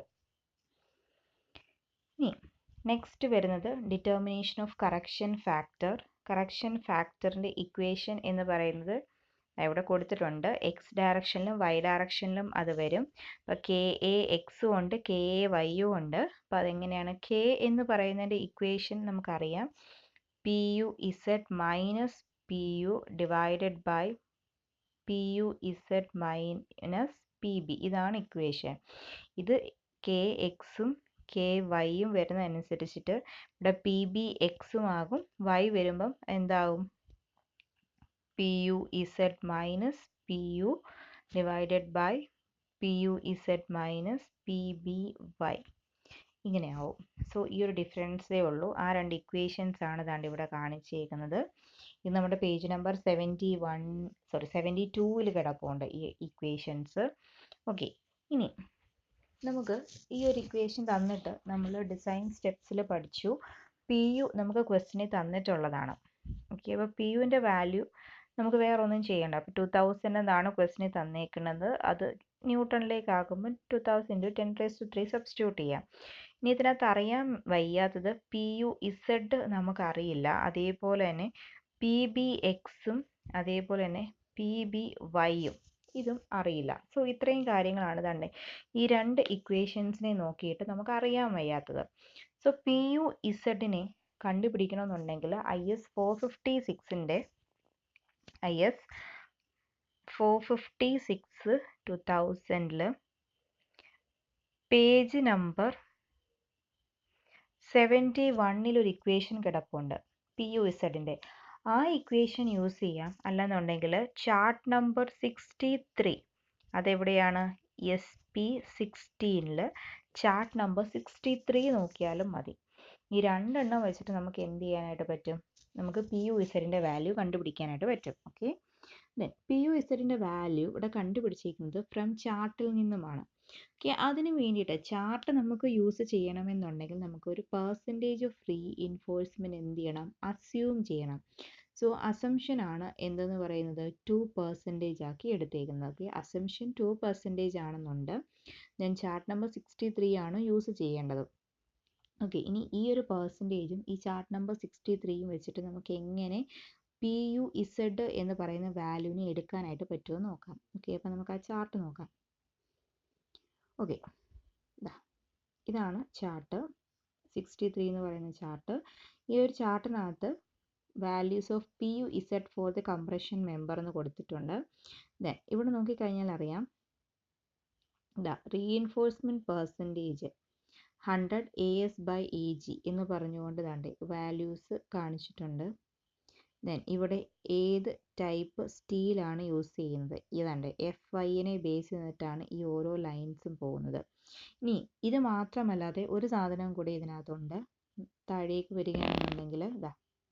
ഇനി നെക്സ്റ്റ് വരുന്നത് determination of correction factor correction ഫാക്ടറിൻ്റെ ഇക്വേഷൻ എന്ന് പറയുന്നത് ഇവിടെ കൊടുത്തിട്ടുണ്ട് എക്സ് ഡയറക്ഷനിലും വൈ ഡയറക്ഷനിലും അത് വരും അപ്പോൾ കെ എ എക്സും ഉണ്ട് കെ എ വൈയും ഉണ്ട് അപ്പോൾ അതെങ്ങനെയാണ് കെ എന്ന് പറയുന്നതിൻ്റെ ഇക്വേഷൻ നമുക്കറിയാം P U Z minus P U divided by P U Z minus P B ഇതാണ് ഇക്വേഷൻ ഇത് കെ എക്സും കെ വൈയും വരുന്നതനുസരിച്ചിട്ട് ഇവിടെ പി ബി എക്സും ആകും വൈ വരുമ്പം എന്താകും P U Z minus P U divided by P U Z minus P B Y ഇങ്ങനെയാവും സോ ഈ ഒരു ഡിഫറൻസേ ഉള്ളൂ ആ രണ്ട് ഇക്വേഷൻസ് ആണ് ദാണ്ട് ഇവിടെ കാണിച്ചേക്കുന്നത് ഇത് നമ്മുടെ page number seventy one sorry seventy ടൂവിൽ കിടപ്പുണ്ട് ഈ ഇക്വേഷൻസ് ഓക്കെ ഇനി നമുക്ക് ഈ ഒരു ഇക്വേഷൻ തന്നിട്ട് നമ്മൾ ഡിസൈൻ സ്റ്റെപ്സിൽ പഠിച്ചു പി യു നമുക്ക് ക്വസ്റ്റിനെ തന്നിട്ടുള്ളതാണ് ഓക്കെ അപ്പോൾ പി യുവിൻ്റെ വാല്യൂ നമുക്ക് വേറെ ഒന്നും ചെയ്യണ്ട അപ്പോൾ ടു തൗസൻഡ് എന്നാണ് ക്വസ്റ്റിനെ തന്നേക്കുന്നത് അത് ന്യൂട്ടണിലേക്ക് ആക്കുമ്പോൾ two thousand into ten plus two three substitute ചെയ്യാം ഇനി ഇതിനകത്ത് അറിയാൻ വയ്യാത്തത് പി യു ഇസഡ് നമുക്കറിയില്ല അതേപോലെ തന്നെ പി ബി എക്സും അതേപോലെ തന്നെ പി ബി വൈയും ഇതും അറിയില്ല സോ ഇത്രയും കാര്യങ്ങളാണ് തന്നെ ഈ രണ്ട് ഇക്വേഷൻസിനെ നോക്കിയിട്ട് നമുക്ക് അറിയാൻ വയ്യാത്തത് സോ പി യു ഇസഡിനെ കണ്ടുപിടിക്കണമെന്നുണ്ടെങ്കിൽ ഐ എസ് ഫോർ ഫിഫ്റ്റി സിക്സിൻ്റെ I S four fifty six two തൗസൻഡിൽ പേജ് നമ്പർ സെവൻറ്റി വണ്ണിൽ ഒരു ഇക്വേഷൻ കിടപ്പുണ്ട് പി യു ഇസഡിൻ്റെ ആ ഇക്വേഷൻ യൂസ് ചെയ്യാം അല്ലെന്നുണ്ടെങ്കിൽ ചാർട്ട് നമ്പർ സിക്സ്റ്റി ത്രീ അതെവിടെയാണ് എസ് പി സിക്സ്റ്റീനിൽ ചാർട്ട് നമ്പർ സിക്സ്റ്റി ത്രീ നോക്കിയാലും മതി ഈ രണ്ടെണ്ണം വെച്ചിട്ട് നമുക്ക് എന്ത് ചെയ്യാനായിട്ട് പറ്റും നമുക്ക് പി യു ഇസഡിൻ്റെ വാല്യൂ കണ്ടുപിടിക്കാനായിട്ട് പറ്റും ഓക്കെ ദെൻ പി യു ഇസഡിൻ്റെ വാല്യൂ ഇവിടെ കണ്ടുപിടിച്ചിരിക്കുന്നത് ഫ്രം ചാർട്ടിൽ നിന്നുമാണ് ഓക്കെ അതിന് വേണ്ടിയിട്ട് ചാർട്ട് നമുക്ക് യൂസ് ചെയ്യണമെന്നുണ്ടെങ്കിൽ നമുക്ക് ഒരു പെർസെൻറ്റേജ് ഓഫ് ഫ്രീ ഇൻഫോഴ്സ്മെൻറ്റ് എന്ത് ചെയ്യണം അസ്യൂം ചെയ്യണം സോ അസംഷൻ ആണ് എന്തെന്ന് പറയുന്നത് ടു പെർസെൻറ്റേജ് ആക്കി എടുത്തേക്കുന്നത് ഓക്കെ അസംഷൻ ടു പെർസെൻറ്റേജ് ആണെന്നുണ്ട് then chart number sixty three ആണ് യൂസ് ചെയ്യേണ്ടത് ഓക്കെ ഇനി ഈ ഒരു പെർസെൻറ്റേജും ഈ ചാർട്ട് നമ്പർ സിക്സ്റ്റി ത്രീയും വെച്ചിട്ട് നമുക്ക് എങ്ങനെ പി യു ഇസഡ് എന്ന് പറയുന്ന വാല്യൂവിനെ എടുക്കാനായിട്ട് പറ്റുമോ നോക്കാം ഓക്കെ അപ്പോൾ നമുക്ക് ആ ചാർട്ട് നോക്കാം ഓക്കെ ഇതാണ് ചാർട്ട് സിക്സ്റ്റി ത്രീ എന്ന് പറയുന്ന ചാർട്ട് ഈ ഒരു ചാർട്ടിനകത്ത് values of P U Z for the compression member എന്ന് കൊടുത്തിട്ടുണ്ട് ദെൻ ഇവിടെ നോക്കിക്കഴിഞ്ഞാൽ അറിയാം ഇതാ reinforcement percentage hundred A S by A G എന്ന് പറഞ്ഞുകൊണ്ട് ദാണ്ട് വാല്യൂസ് കാണിച്ചിട്ടുണ്ട് ദെൻ ഇവിടെ ഏത് ടൈപ്പ് സ്റ്റീലാണ് യൂസ് ചെയ്യുന്നത് ഇതാണ്ട് എഫ് ഐനെ ബേസ് ചെയ്തിട്ടാണ് ഈ ഓരോ ലൈൻസും പോകുന്നത് ഇനി ഇത് മാത്രമല്ലാതെ ഒരു സാധനം കൂടി ഇതിനകത്തുണ്ട് താഴേക്ക് വരികയാണെന്നുണ്ടെങ്കിൽ ഇതാ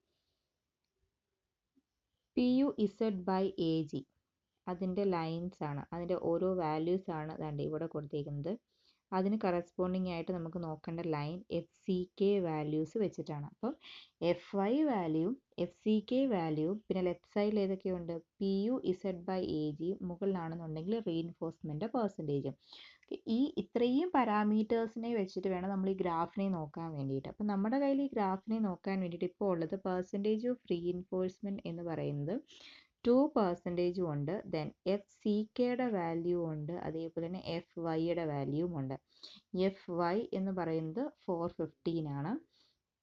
P U Z by A G അതിൻ്റെ ലൈൻസ് ആണ് അതിൻ്റെ ഓരോ വാല്യൂസ് ആണ് ദാണ്ട് ഇവിടെ കൊടുത്തേക്കുന്നത് അതിന് കറസ്പോണ്ടിങ് ആയിട്ട് നമുക്ക് നോക്കേണ്ട line F C K values വെച്ചിട്ടാണ് അപ്പം എഫ് ഐ വാല്യൂവും എഫ് സി കെ വാല്യൂവും പിന്നെ ലെഫ്റ്റ് സൈഡിൽ ഏതൊക്കെയുണ്ട് P U Z by A G മുകളിലാണെന്നുണ്ടെങ്കിൽ റീഇൻഫോഴ്സ്മെൻ്റ് പെർസെൻറ്റേജും ഈ ഇത്രയും പാരാമീറ്റേഴ്സിനെ വെച്ചിട്ട് വേണം നമ്മൾ ഈ ഗ്രാഫിനെ നോക്കാൻ വേണ്ടിയിട്ട് അപ്പം നമ്മുടെ കയ്യിൽ ഈ ഗ്രാഫിനെ നോക്കാൻ വേണ്ടിയിട്ട് ഇപ്പോൾ ഉള്ളത് പെർസെൻറ്റേജ് ഓഫ് റീഇൻഫോഴ്സ്മെൻറ്റ് എന്ന് പറയുന്നത് ടു പെർസെൻറ്റേജും ഉണ്ട് ദെൻ എഫ് സി കെയുടെ വാല്യൂ ഉണ്ട് അതേപോലെ തന്നെ എഫ് വൈയുടെ വാല്യൂവും ഉണ്ട് എഫ് വൈ എന്ന് പറയുന്നത് ഫോർ ഫിഫ്റ്റീൻ ആണ്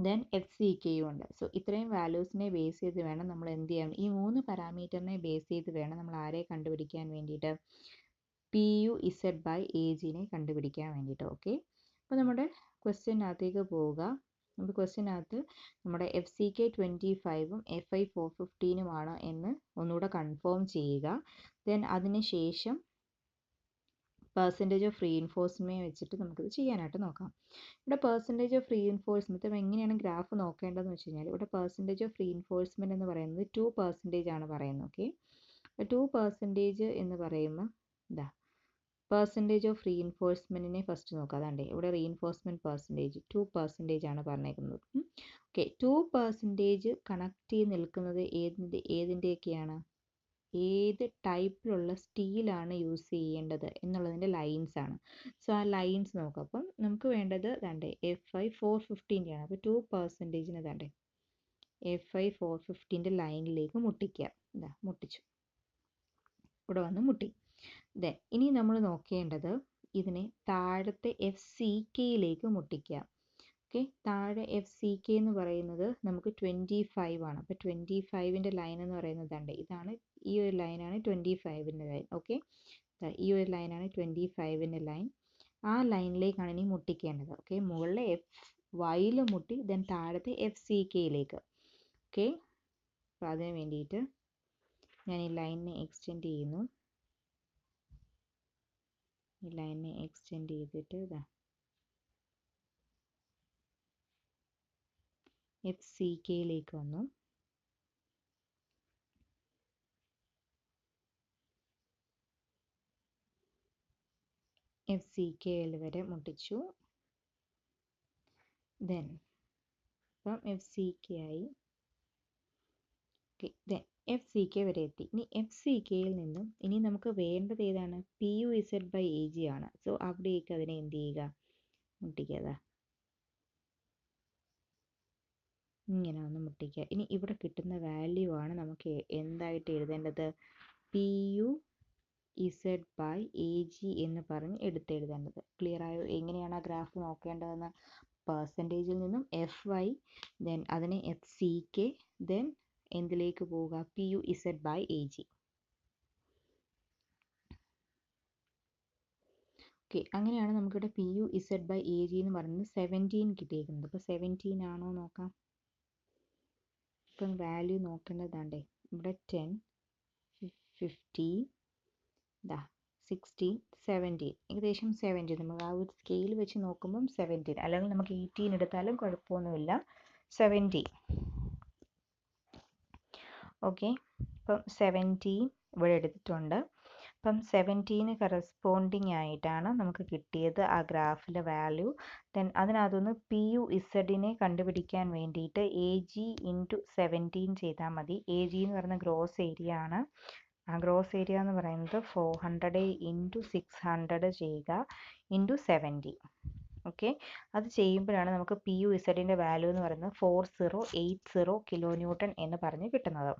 ദെൻ എഫ് സി കെയും ഉണ്ട് സോ ഇത്രയും വാല്യൂസിനെ ബേസ് ചെയ്ത് വേണം നമ്മൾ എന്ത് ചെയ്യാൻ ഈ മൂന്ന് പാരാമീറ്ററിനെ ബേസ് ചെയ്ത് വേണം നമ്മൾ ആരെ കണ്ടുപിടിക്കാൻ വേണ്ടിയിട്ട് P U Z by A ജിനെ കണ്ടുപിടിക്കാൻ വേണ്ടിയിട്ട് ഓക്കെ അപ്പോൾ നമ്മുടെ ക്വസ്റ്റ്യനകത്തേക്ക് പോവുക നമുക്ക് ക്വസ്റ്റ്യനകത്ത് നമ്മുടെ എഫ് സി കെ ട്വൻറ്റി ഫൈവും എഫ് ഐ ഫോർ ഫിഫ്റ്റീനുമാണ് എന്ന് ഒന്നുകൂടെ കൺഫേം ചെയ്യുക ദെൻ അതിന് ശേഷം പെർസെൻറ്റേജ് ഓഫ് റീഇൻഫോഴ്സ്മെൻറ്റ് വെച്ചിട്ട് നമുക്കിത് ചെയ്യാനായിട്ട് നോക്കാം ഇവിടെ പെർസെൻറ്റേജ് ഓഫ് റീഇൻഫോഴ്സ്മെൻറ്റ് അപ്പോൾ എങ്ങനെയാണ് ഗ്രാഫ് നോക്കേണ്ടതെന്ന് വെച്ച് കഴിഞ്ഞാൽ ഇവിടെ പെർസെൻറ്റേജ് ഓഫ് റീഇൻഫോഴ്സ്മെൻറ്റ് എന്ന് പറയുന്നത് ടു പെർസെൻറ്റേജ് ആണ് പറയുന്നത് ഓക്കെ ടു പെർസെൻറ്റേജ് എന്ന് പറയുമ്പോൾ ഇതാ പെർസെൻറ്റേജ് ഓഫ് റീഇൻഫോഴ്സ്മെൻറ്റിനെ ഫസ്റ്റ് നോക്കുക അതാണ്ടേ ഇവിടെ റീഇൻഫോഴ്സ്മെൻറ്റ് പെർസെൻറ്റേജ് ടു പെർസെൻറ്റേജ് ആണ് പറഞ്ഞേക്കുന്നത് ഓക്കെ ടു പെർസെൻറ്റേജ് കണക്ട് ചെയ്ത് നിൽക്കുന്നത് ഏതിൻ്റെ ഏതിൻ്റെയൊക്കെയാണ് ഏത് ടൈപ്പിലുള്ള സ്റ്റീലാണ് യൂസ് ചെയ്യേണ്ടത് എന്നുള്ളതിൻ്റെ ലൈൻസ് ആണ് സോ ആ ലൈൻസ് നോക്കാം അപ്പം നമുക്ക് വേണ്ടത് ദാണ്ടേ എഫ് ഐ ഫോർ ഫിഫ്റ്റീൻ്റെ ആണ് അപ്പോൾ ടു പെർസെൻറ്റേജിന് ദാണ്ടേ എഫ് ഐ ഫോർ ഫിഫ്റ്റീൻ്റെ ലൈനിലേക്ക് മുട്ടിക്കുക ഇതാ മുട്ടിച്ചു ഇവിടെ വന്ന് മുട്ടി ദെൻ ഇനി നമ്മൾ നോക്കേണ്ടത് ഇതിനെ താഴത്തെ എഫ് സി കെയിലേക്ക് മുട്ടിക്കുക ഓക്കെ താഴെ എഫ് സി കെ എന്ന് പറയുന്നത് നമുക്ക് ട്വൻറ്റി ഫൈവ് ആണ് അപ്പോൾ ട്വൻറ്റി ഫൈവിൻ്റെ ലൈൻ എന്ന് പറയുന്നത് ഉണ്ട് ഇതാണ് ഈ ഒരു ലൈനാണ് ട്വൻറ്റി ഫൈവിൻ്റെ ലൈൻ ഓക്കെ ഈ ഒരു ലൈനാണ് ട്വൻറ്റി ഫൈവിൻ്റെ ലൈൻ ആ ലൈനിലേക്കാണ് ഇനി മുട്ടിക്കേണ്ടത് ഓക്കെ മുകളിലെ എഫ് വൈയിൽ മുട്ടി ദെൻ താഴത്തെ എഫ് സി കെയിലേക്ക് ഓക്കെ അപ്പോൾ അതിന് വേണ്ടിയിട്ട് ഞാൻ ഈ ലൈനിനെ എക്സ്റ്റെൻഡ് ചെയ്യുന്നു ഈ ലൈനിനെ എക്സ്റ്റെൻഡ് ചെയ്തിട്ട് ഇതാ എഫ് സി കെയിലേക്ക് വന്നു എഫ് സി കെയിൽ വരെ മുട്ടിച്ചു ദെൻ അപ്പം എഫ് സി കെ ആയി okay then F C K വരെ എത്തി ഇനി എഫ് സി കെയിൽ നിന്നും ഇനി നമുക്ക് വേണ്ടത് ഏതാണ് P U Z by A G ആണ് സോ അവിടേക്ക് അതിനെ എന്ത് ചെയ്യുക മുട്ടിക്കുക ഇങ്ങനെ ഒന്ന് മുട്ടിക്കുക ഇനി ഇവിടെ കിട്ടുന്ന വാല്യൂ ആണ് നമുക്ക് എന്തായിട്ട് എഴുതേണ്ടത് P U Z by A G എന്ന് പറഞ്ഞ് എടുത്തെഴുതേണ്ടത് ക്ലിയർ ആയോ എങ്ങനെയാണ് ആ ഗ്രാഫ് നോക്കേണ്ടതെന്ന് പെർസെൻറ്റേജിൽ നിന്നും എഫ് വൈ ദെൻ അതിനെ എഫ് സി കെ ദെൻ എന്തിലേക്ക് പോവുക P U Z by A G okay അങ്ങനെയാണ് നമുക്കിവിടെ P U Z by A G എന്ന് പറയുന്നത് സെവൻറ്റീൻ കിട്ടിയിരിക്കുന്നത് അപ്പോൾ സെവൻറ്റീൻ ആണോ നോക്കാം ഇപ്പം വാല്യൂ നോക്കേണ്ടതാണ്ടേ ഇവിടെ ടെൻ ഫിഫ്റ്റീൻ ഇതാ സിക്സ്റ്റീൻ സെവൻറ്റീൻ ഏകദേശം സെവൻറ്റീൻ നമുക്ക് ആ ഒരു സ്കെയിൽ വെച്ച് നോക്കുമ്പം സെവൻറ്റീൻ അല്ലെങ്കിൽ നമുക്ക് എയ്റ്റീൻ എടുത്താലും കുഴപ്പമൊന്നുമില്ല സെവൻറ്റീൻ ഓക്കെ ഇപ്പം സെവൻറ്റീൻ ഇവിടെ എടുത്തിട്ടുണ്ട് അപ്പം സെവൻറ്റീന് കറസ്പോണ്ടിങ് ആയിട്ടാണ് നമുക്ക് കിട്ടിയത് ആ ഗ്രാഫിലെ വാല്യൂ ദെൻ അതിനകത്തുനിന്ന് പി യു ഇസഡിനെ കണ്ടുപിടിക്കാൻ വേണ്ടിയിട്ട് എ ജി ഇൻറ്റു സെവൻറ്റീൻ ചെയ്താൽ മതി എ ജി എന്ന് പറയുന്ന ഗ്രോസ് ഏരിയ ആണ് ആ ഗ്രോസ് ഏരിയ എന്ന് പറയുന്നത് four hundred into six hundred ചെയ്യുക ഇൻറ്റു സെവൻറ്റി ഓക്കെ അത് ചെയ്യുമ്പോഴാണ് നമുക്ക് പി യു ഇസഡിൻ്റെ വാല്യൂ എന്ന് പറയുന്നത് four zero eight zero kilo newton എന്ന് പറഞ്ഞ് കിട്ടുന്നത്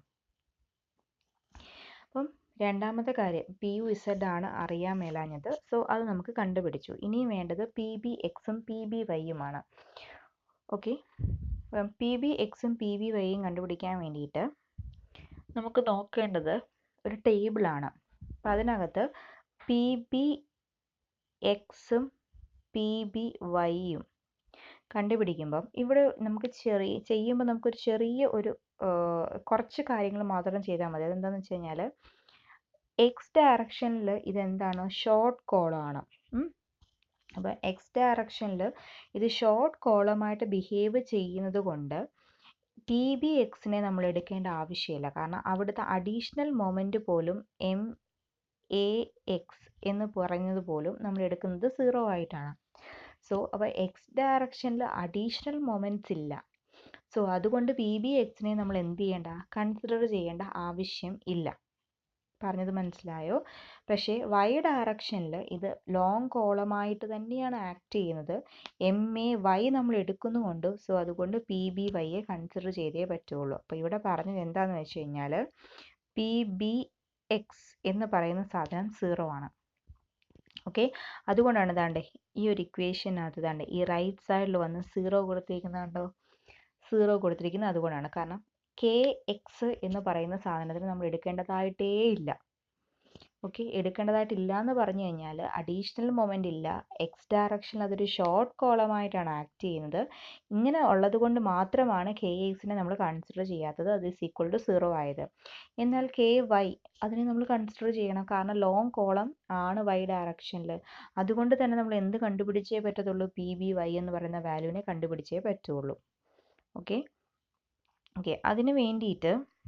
അപ്പം രണ്ടാമത്തെ കാര്യം പി യു ഇസഡ് ആണ് അറിയാൻ മേലാഞ്ഞത് സോ അത് നമുക്ക് കണ്ടുപിടിച്ചു ഇനിയും വേണ്ടത് പി ബി എക്സും പി ബി വൈയുമാണ് ഓക്കെ പി ബി എക്സും പി ബി വൈയും കണ്ടുപിടിക്കാൻ വേണ്ടിയിട്ട് നമുക്ക് നോക്കേണ്ടത് ഒരു ടേബിളാണ് അപ്പം അതിനകത്ത് പി ബി എക്സും പി ബി വൈയും കണ്ടുപിടിക്കുമ്പം ഇവിടെ നമുക്ക് ചെറിയ ചെയ്യുമ്പോൾ നമുക്കൊരു ചെറിയ ഒരു കുറച്ച് കാര്യങ്ങൾ മാത്രം ചെയ്താൽ മതി അതെന്താണെന്ന് വെച്ച് കഴിഞ്ഞാൽ എക്സ് ഡയറക്ഷനിൽ ഇതെന്താണ് ഷോർട്ട് കോളമാണ് അപ്പോൾ എക്സ് ഡയറക്ഷനിൽ ഇത് ഷോർട്ട് കോളമായിട്ട് ബിഹേവ് ചെയ്യുന്നത് കൊണ്ട് പി ബി എക്സിനെ നമ്മൾ എടുക്കേണ്ട ആവശ്യമില്ല കാരണം അവിടുത്തെ അഡീഷണൽ മൊമെൻ്റ് പോലും എം എ എക്സ് എന്ന് പറഞ്ഞത് പോലും നമ്മൾ എടുക്കുന്നത് സീറോ ആയിട്ടാണ് സോ അപ്പോൾ എക്സ് ഡയറക്ഷനിൽ അഡീഷണൽ മൊമെൻറ്റ്സ് ഇല്ല സോ അതുകൊണ്ട് പി ബി എക്സിനെ നമ്മൾ എന്ത് ചെയ്യേണ്ട കൺസിഡർ ചെയ്യേണ്ട ആവശ്യം ഇല്ല പറഞ്ഞത് മനസ്സിലായോ പക്ഷേ വൈ ഡയറക്ഷനിൽ ഇത് ലോങ് കോളമായിട്ട് തന്നെയാണ് ആക്ട് ചെയ്യുന്നത് എം എ വൈ നമ്മൾ എടുക്കുന്നുമുണ്ട് സോ അതുകൊണ്ട് പി ബി വൈയെ കൺസിഡർ ചെയ്തേ പറ്റുള്ളൂ അപ്പോൾ ഇവിടെ പറഞ്ഞത് എന്താണെന്ന് വെച്ച് കഴിഞ്ഞാൽ പി ബി എക്സ് എന്ന് പറയുന്ന സാധനം സീറോ ആണ് ഓക്കെ അതുകൊണ്ടാണ് ദാണ്ടേ ഈ ഒരു ഇക്വേഷനകത്ത് ദാണ്ടേ ഈ റൈറ്റ് സൈഡിൽ വന്ന് സീറോ കൊടുത്തിരിക്കുന്നത് കണ്ടോ സീറോ കൊടുത്തിരിക്കുന്നത് അതുകൊണ്ടാണ് കാരണം കെ എക്സ് എന്ന് പറയുന്ന സാധനത്തിന് നമ്മൾ എടുക്കേണ്ടതായിട്ടേ ഇല്ല ഓക്കെ എടുക്കേണ്ടതായിട്ടില്ല എന്ന് പറഞ്ഞു കഴിഞ്ഞാൽ അഡീഷണൽ മൊമെൻ്റ് ഇല്ല എക്സ് ഡയറക്ഷനിൽ അതൊരു ഷോർട്ട് കോളമായിട്ടാണ് ആക്ട് ചെയ്യുന്നത് ഇങ്ങനെ ഉള്ളത് കൊണ്ട് മാത്രമാണ് കെ എക്സിനെ നമ്മൾ കൺസിഡർ ചെയ്യാത്തത് അത് ഇസ് ഈക്വൽ ടു സീറോ ആയത് എന്നാൽ കെ വൈ അതിനെ നമ്മൾ കൺസിഡർ ചെയ്യണം കാരണം ലോങ് കോളം ആണ് വൈ ഡയറക്ഷനിൽ അതുകൊണ്ട് തന്നെ നമ്മൾ എന്ത് കണ്ടുപിടിച്ചേ പറ്റത്തുള്ളൂ പി ബി വൈ എന്ന് പറയുന്ന വാല്യൂവിനെ കണ്ടുപിടിച്ചേ പറ്റുള്ളൂ ഓക്കെ ഓക്കെ അതിന് വേണ്ടിയിട്ട്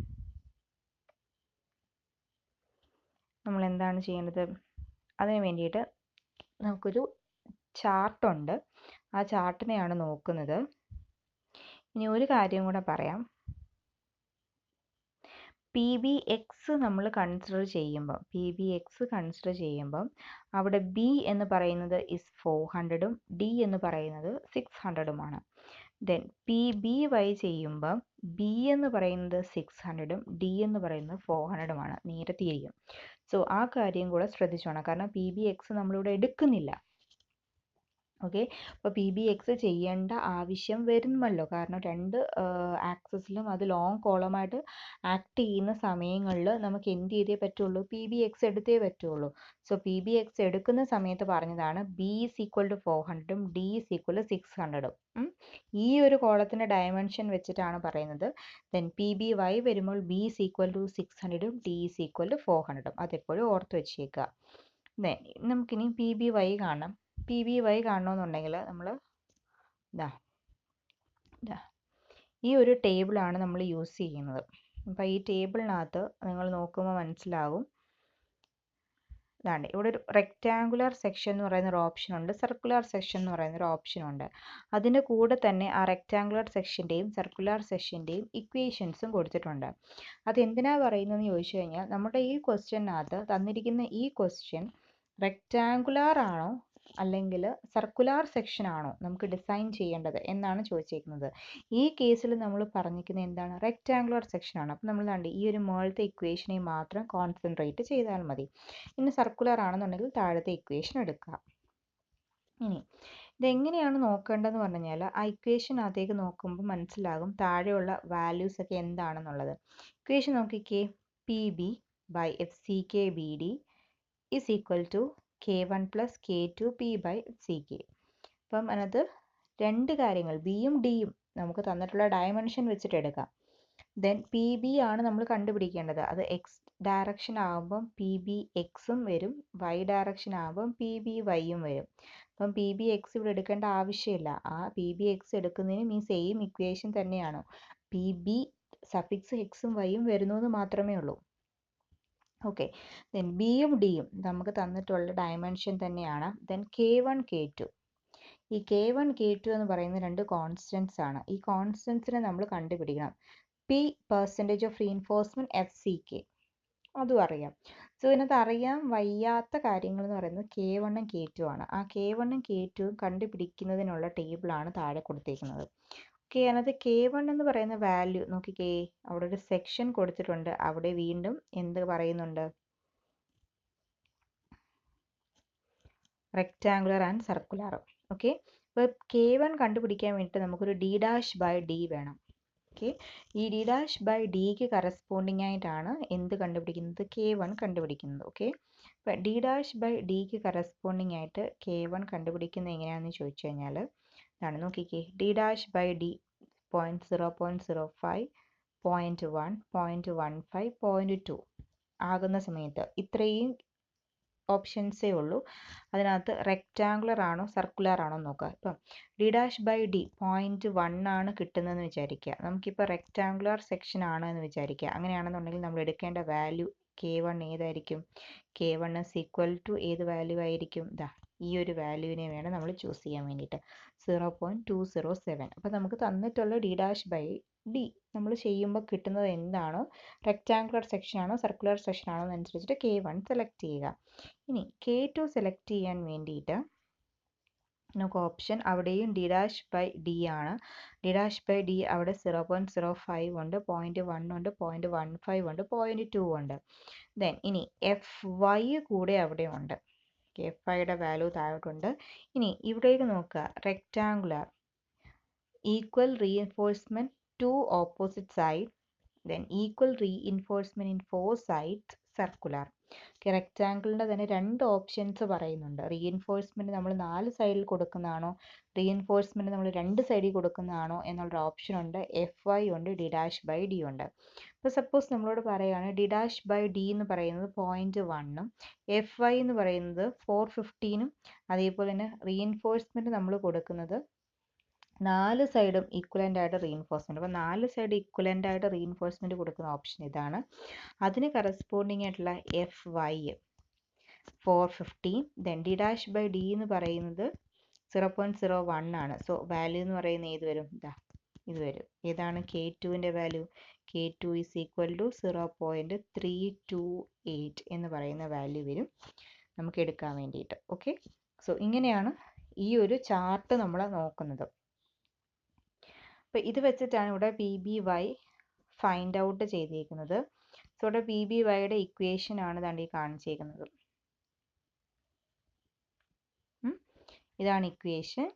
നമ്മൾ എന്താണ് ചെയ്യേണ്ടത് അതിന് വേണ്ടിയിട്ട് നമുക്കൊരു ചാർട്ടുണ്ട് ആ ചാർട്ടിനെയാണ് നോക്കുന്നത് ഇനി ഒരു കാര്യം കൂടെ പറയാം പി ബി എക്സ് നമ്മൾ കൺസിഡർ ചെയ്യുമ്പം പി ബി എക്സ് കൺസിഡർ ചെയ്യുമ്പം അവിടെ ബി എന്ന് പറയുന്നത് ഇസ് ഫോർ ഹൺഡ്രഡും ഡി എന്ന് പറയുന്നത് സിക്സ് ഹൺഡ്രഡുമാണ് ദെൻ പി ബി വൈ ചെയ്യുമ്പം ബി എന്ന് പറയുന്നത് സിക്സ് ഹൺഡ്രഡും ഡി എന്ന് പറയുന്നത് ഫോർ ഹൺഡ്രഡുമാണ് നേരത്തിയിരിക്കും സോ ആ കാര്യം കൂടെ ശ്രദ്ധിച്ചോണം കാരണം പി ബി എക്സ് നമ്മളിവിടെ എടുക്കുന്നില്ല ഓക്കെ അപ്പോൾ പി ബി എക്സ് ചെയ്യേണ്ട ആവശ്യം വരുമല്ലോ കാരണം രണ്ട് ആക്സസിലും അത് ലോങ് കോളമായിട്ട് ആക്ട് ചെയ്യുന്ന സമയങ്ങളിൽ നമുക്ക് എന്ത് ചെയ്തേ പറ്റുള്ളൂ പി ബി എക്സ് എടുത്തേ പറ്റുള്ളൂ സോ പി ബി എക്സ് എടുക്കുന്ന സമയത്ത് പറഞ്ഞതാണ് B is equal to four ഹൺഡ്രഡും D is equal to six ഹൺഡ്രഡും ഈ ഒരു കോളത്തിൻ്റെ ഡയമെൻഷൻ വെച്ചിട്ടാണ് പറയുന്നത് ദെൻ പി ബി വൈ വരുമ്പോൾ B is equal to six ഹൺഡ്രഡും D is equal to four ഹൺഡ്രഡും അതെപ്പോഴും ഓർത്ത് വെച്ചേക്കുക ദെൻ നമുക്കിനി പി ബി വൈ കാണാം പി ബി വൈ കാണണമെന്നുണ്ടെങ്കിൽ നമ്മൾ ഇതാ ഇതാ ഈ ഒരു ടേബിളാണ് നമ്മൾ യൂസ് ചെയ്യുന്നത് അപ്പോൾ ഈ ടേബിളിനകത്ത് നിങ്ങൾ നോക്കുമ്പോൾ മനസ്സിലാകും ഇതാണ് ഇവിടെ ഒരു റെക്റ്റാങ്കുലർ സെക്ഷൻ എന്ന് പറയുന്ന ഒരു ഓപ്ഷൻ ഉണ്ട് സർക്കുലർ സെക്ഷൻ എന്ന് പറയുന്ന ഒരു ഓപ്ഷൻ ഉണ്ട് അതിൻ്റെ കൂടെ തന്നെ ആ റെക്റ്റാങ്കുലർ സെക്ഷൻ്റെയും സർക്കുലർ സെക്ഷൻ്റെയും ഇക്വേഷൻസും കൊടുത്തിട്ടുണ്ട് അത് എന്തിനാ പറയുന്നതെന്ന് ചോദിച്ചു കഴിഞ്ഞാൽ നമ്മുടെ ഈ ക്വസ്റ്റ്യനകത്ത് തന്നിരിക്കുന്ന ഈ ക്വസ്റ്റ്യൻ റെക്റ്റാങ്കുലർ ആണോ അല്ലെങ്കിൽ സർക്കുലാർ സെക്ഷൻ ആണോ നമുക്ക് ഡിസൈൻ ചെയ്യേണ്ടത് എന്നാണ് ചോദിച്ചേക്കുന്നത് ഈ കേസിൽ നമ്മൾ പറഞ്ഞിരിക്കുന്നത് എന്താണ് റെക്റ്റാങ്കുലർ സെക്ഷൻ ആണ് അപ്പോൾ നമ്മൾ കണ്ട് ഈ ഒരു മുകളിലത്തെ ഇക്വേഷനെ മാത്രം കോൺസെൻട്രേറ്റ് ചെയ്താൽ മതി ഇനി സർക്കുലർ ആണെന്നുണ്ടെങ്കിൽ താഴത്തെ ഇക്വേഷൻ എടുക്കുക ഇനി ഇതെങ്ങനെയാണ് നോക്കേണ്ടതെന്ന് പറഞ്ഞു കഴിഞ്ഞാൽ ആ ഇക്വേഷനകത്തേക്ക് നോക്കുമ്പോൾ മനസ്സിലാകും താഴെയുള്ള വാല്യൂസ് ഒക്കെ എന്താണെന്നുള്ളത് ഇക്വേഷൻ നോക്കിക്കേ P B by F C K B D is equal to K one plus K two P by C K അപ്പം അതിനകത്ത് രണ്ട് കാര്യങ്ങൾ ബിയും ഡിയും നമുക്ക് തന്നിട്ടുള്ള ഡയമെൻഷൻ വെച്ചിട്ട് എടുക്കാം ദെൻ പി ബി ആണ് നമ്മൾ കണ്ടുപിടിക്കേണ്ടത് അത് എക്സ് ഡയറക്ഷൻ ആകുമ്പം പി ബി എക്സും വരും വൈ ഡയറക്ഷൻ ആകുമ്പം പി ബി വൈയും വരും അപ്പം പി ബി എക്സ് ഇവിടെ എടുക്കേണ്ട ആവശ്യമില്ല ആ പി ബി എക്സ് എടുക്കുന്നതിനും ഈ സെയിം ഇക്വേഷൻ തന്നെയാണ് പി ബി സഫിക്സ് എക്സും വൈയും വരുന്നു എന്ന് മാത്രമേ ഉള്ളൂ ഓക്കെ ദെൻ ബിയും ഡിയും നമുക്ക് തന്നിട്ടുള്ള ഡയമെൻഷൻ തന്നെയാണ് then K one K two ഈ കെ വൺ കെ ടു എന്ന് പറയുന്ന രണ്ട് കോൺസ്റ്റൻസ് ആണ് ഈ കോൺസ്റ്റൻസിനെ നമ്മൾ കണ്ടുപിടിക്കണം P percentage of reinforcement F C K അതും അറിയാം സോ ഇതിനകത്ത് അറിയാൻ വയ്യാത്ത കാര്യങ്ങൾ എന്ന് പറയുന്നത് കെ വണ്ണും കെ ടു ആണ് ആ കെ വണ്ണും കെ ടുവും കണ്ടുപിടിക്കുന്നതിനുള്ള ടേബിളാണ് താഴെ കൊടുത്തേക്കുന്നത് ഓക്കെ അതിനകത്ത് കെ വൺ എന്ന് പറയുന്ന വാല്യൂ നോക്കിക്കേ അവിടെ ഒരു സെക്ഷൻ കൊടുത്തിട്ടുണ്ട് അവിടെ വീണ്ടും എന്ത് പറയുന്നുണ്ട് റെക്റ്റാങ്കുലർ ആൻഡ് സർക്കുലർ ഓക്കെ അപ്പോൾ കെ വൺ കണ്ടുപിടിക്കാൻ വേണ്ടിയിട്ട് നമുക്കൊരു ഡി ഡാഷ് ബൈ ഡി വേണം ഓക്കെ ഈ ഡി ഡാഷ് ബൈ ഡിക്ക് കറസ്പോണ്ടിങ് ആയിട്ടാണ് എന്ത് കണ്ടുപിടിക്കുന്നത് കെ വൺ കണ്ടുപിടിക്കുന്നത് ഓക്കെ അപ്പോൾ ഡി ഡാഷ് ബൈ ഡിക്ക് കറസ്പോണ്ടിങ് ആയിട്ട് കെ വൺ കണ്ടുപിടിക്കുന്നത് എങ്ങനെയാണെന്ന് ചോദിച്ചു കഴിഞ്ഞാൽ ഇതാണ് നോക്കിക്കേ D dash by D point zero point zero five point one point one five point two ആകുന്ന സമയത്ത് ഇത്രയും ഓപ്ഷൻസേ ഉള്ളൂ അതിനകത്ത് റെക്റ്റാങ്കുലർ ആണോ സർക്കുലർ ആണോ നോക്കുക ഇപ്പം D dash by D point one ആണ് കിട്ടുന്നതെന്ന് വിചാരിക്കുക നമുക്കിപ്പോൾ റെക്റ്റാങ്കുലർ സെക്ഷൻ ആണ് എന്ന് വിചാരിക്കുക അങ്ങനെയാണെന്നുണ്ടെങ്കിൽ നമ്മൾ എടുക്കേണ്ട വാല്യൂ കെ വൺ ഏതായിരിക്കും K one is equal to ഏത് വാല്യൂ ആയിരിക്കും ഇതാ ഈ ഒരു വാല്യൂവിനെ വേണം നമ്മൾ ചൂസ് ചെയ്യാൻ വേണ്ടിയിട്ട് zero point two zero seven അപ്പോൾ നമുക്ക് തന്നിട്ടുള്ള ഡി ഡാഷ് ബൈ ഡി നമ്മൾ ചെയ്യുമ്പോൾ കിട്ടുന്നത് എന്താണോ റെക്റ്റാങ്കുലർ സെക്ഷൻ ആണോ സർക്കുലർ സെക്ഷൻ ആണോ എന്നനുസരിച്ചിട്ട് കെ വൺ സെലക്ട് ചെയ്യുക ഇനി കെ ടു സെലക്ട് ചെയ്യാൻ വേണ്ടിയിട്ട് നമുക്ക് ഓപ്ഷൻ അവിടെയും ഡി ഡാഷ് ബൈ ഡി ആണ് ഡി ഡാഷ് ബൈ ഡി അവിടെ സീറോ പോയിൻറ്റ് സീറോ ഫൈവ് ഉണ്ട് പോയിൻറ്റ് വൺ ഉണ്ട് പോയിൻറ്റ് വൺ ഫൈവ് ഉണ്ട് പോയിൻറ്റ് ടു ഉണ്ട് ദെൻ ഇനി എഫ് വൈ കൂടെ അവിടെ ഉണ്ട് എഫ് ഐയുടെ വാല്യൂ താഴോട്ടുണ്ട് ഇനി ഇവിടേക്ക് നോക്കുക rectangular equal reinforcement two opposite sides then equal reinforcement in four sides circular റെക്റ്റാങ്കിളിൻ്റെ തന്നെ രണ്ട് ഓപ്ഷൻസ് പറയുന്നുണ്ട് റീഎൻഫോഴ്സ്മെൻറ്റ് നമ്മൾ നാല് സൈഡിൽ കൊടുക്കുന്നതാണോ റീഎൻഫോഴ്സ്മെൻറ്റ് നമ്മൾ രണ്ട് സൈഡിൽ കൊടുക്കുന്നതാണോ എന്നുള്ളൊരു ഓപ്ഷൻ ഉണ്ട് എഫ് വൈ ഉണ്ട് ഡി ഡാഷ് ബൈ ഡി ഉണ്ട് ഇപ്പോൾ സപ്പോസ് നമ്മളോട് പറയുകയാണ് ഡി ഡാഷ് ബൈ ഡി എന്ന് പറയുന്നത് പോയിൻറ്റ് വണ്ണും എഫ് വൈ എന്ന് പറയുന്നത് ഫോർ ഫിഫ്റ്റീനും അതേപോലെ തന്നെ റീഎൻഫോഴ്സ്മെൻറ്റ് നമ്മൾ കൊടുക്കുന്നത് നാല് സൈഡും ഈക്വലൻ്റ് ആയിട്ട് റീഇൻഫോഴ്സ്മെൻറ്റ് അപ്പോൾ നാല് സൈഡ് ഈക്വലൻ്റ് ആയിട്ട് റീഇൻഫോഴ്സ്മെൻറ്റ് കൊടുക്കുന്ന ഓപ്ഷൻ ഇതാണ് അതിന് കറസ്പോണ്ടിങ് ആയിട്ടുള്ള F Y four fifteen then D dash by D എന്ന് പറയുന്നത് സീറോ പോയിൻറ്റ് സീറോ വൺ ആണ് സോ വാല്യൂ എന്ന് പറയുന്നത് ഏത് വരും ഇതാ ഇത് വരും ഏതാണ് കെ ടുവിൻ്റെ value K two is equal to zero point three two eight എന്ന് പറയുന്ന വാല്യൂ വരും നമുക്ക് എടുക്കാൻ വേണ്ടിയിട്ട് ഓക്കെ സോ ഇങ്ങനെയാണ് ഈ ഒരു ചാർട്ട് നമ്മൾ നോക്കുന്നത് അപ്പോൾ ഇത് വെച്ചിട്ടാണ് ഇവിടെ P B Y find out ചെയ്തിരിക്കുന്നത് സോ ഇവിടെ പി ബി വൈയുടെ ഇക്വേഷൻ ആണ് ദാണ്ട് ഈ കാണിച്ചേക്കുന്നത് ഇതാണ് equation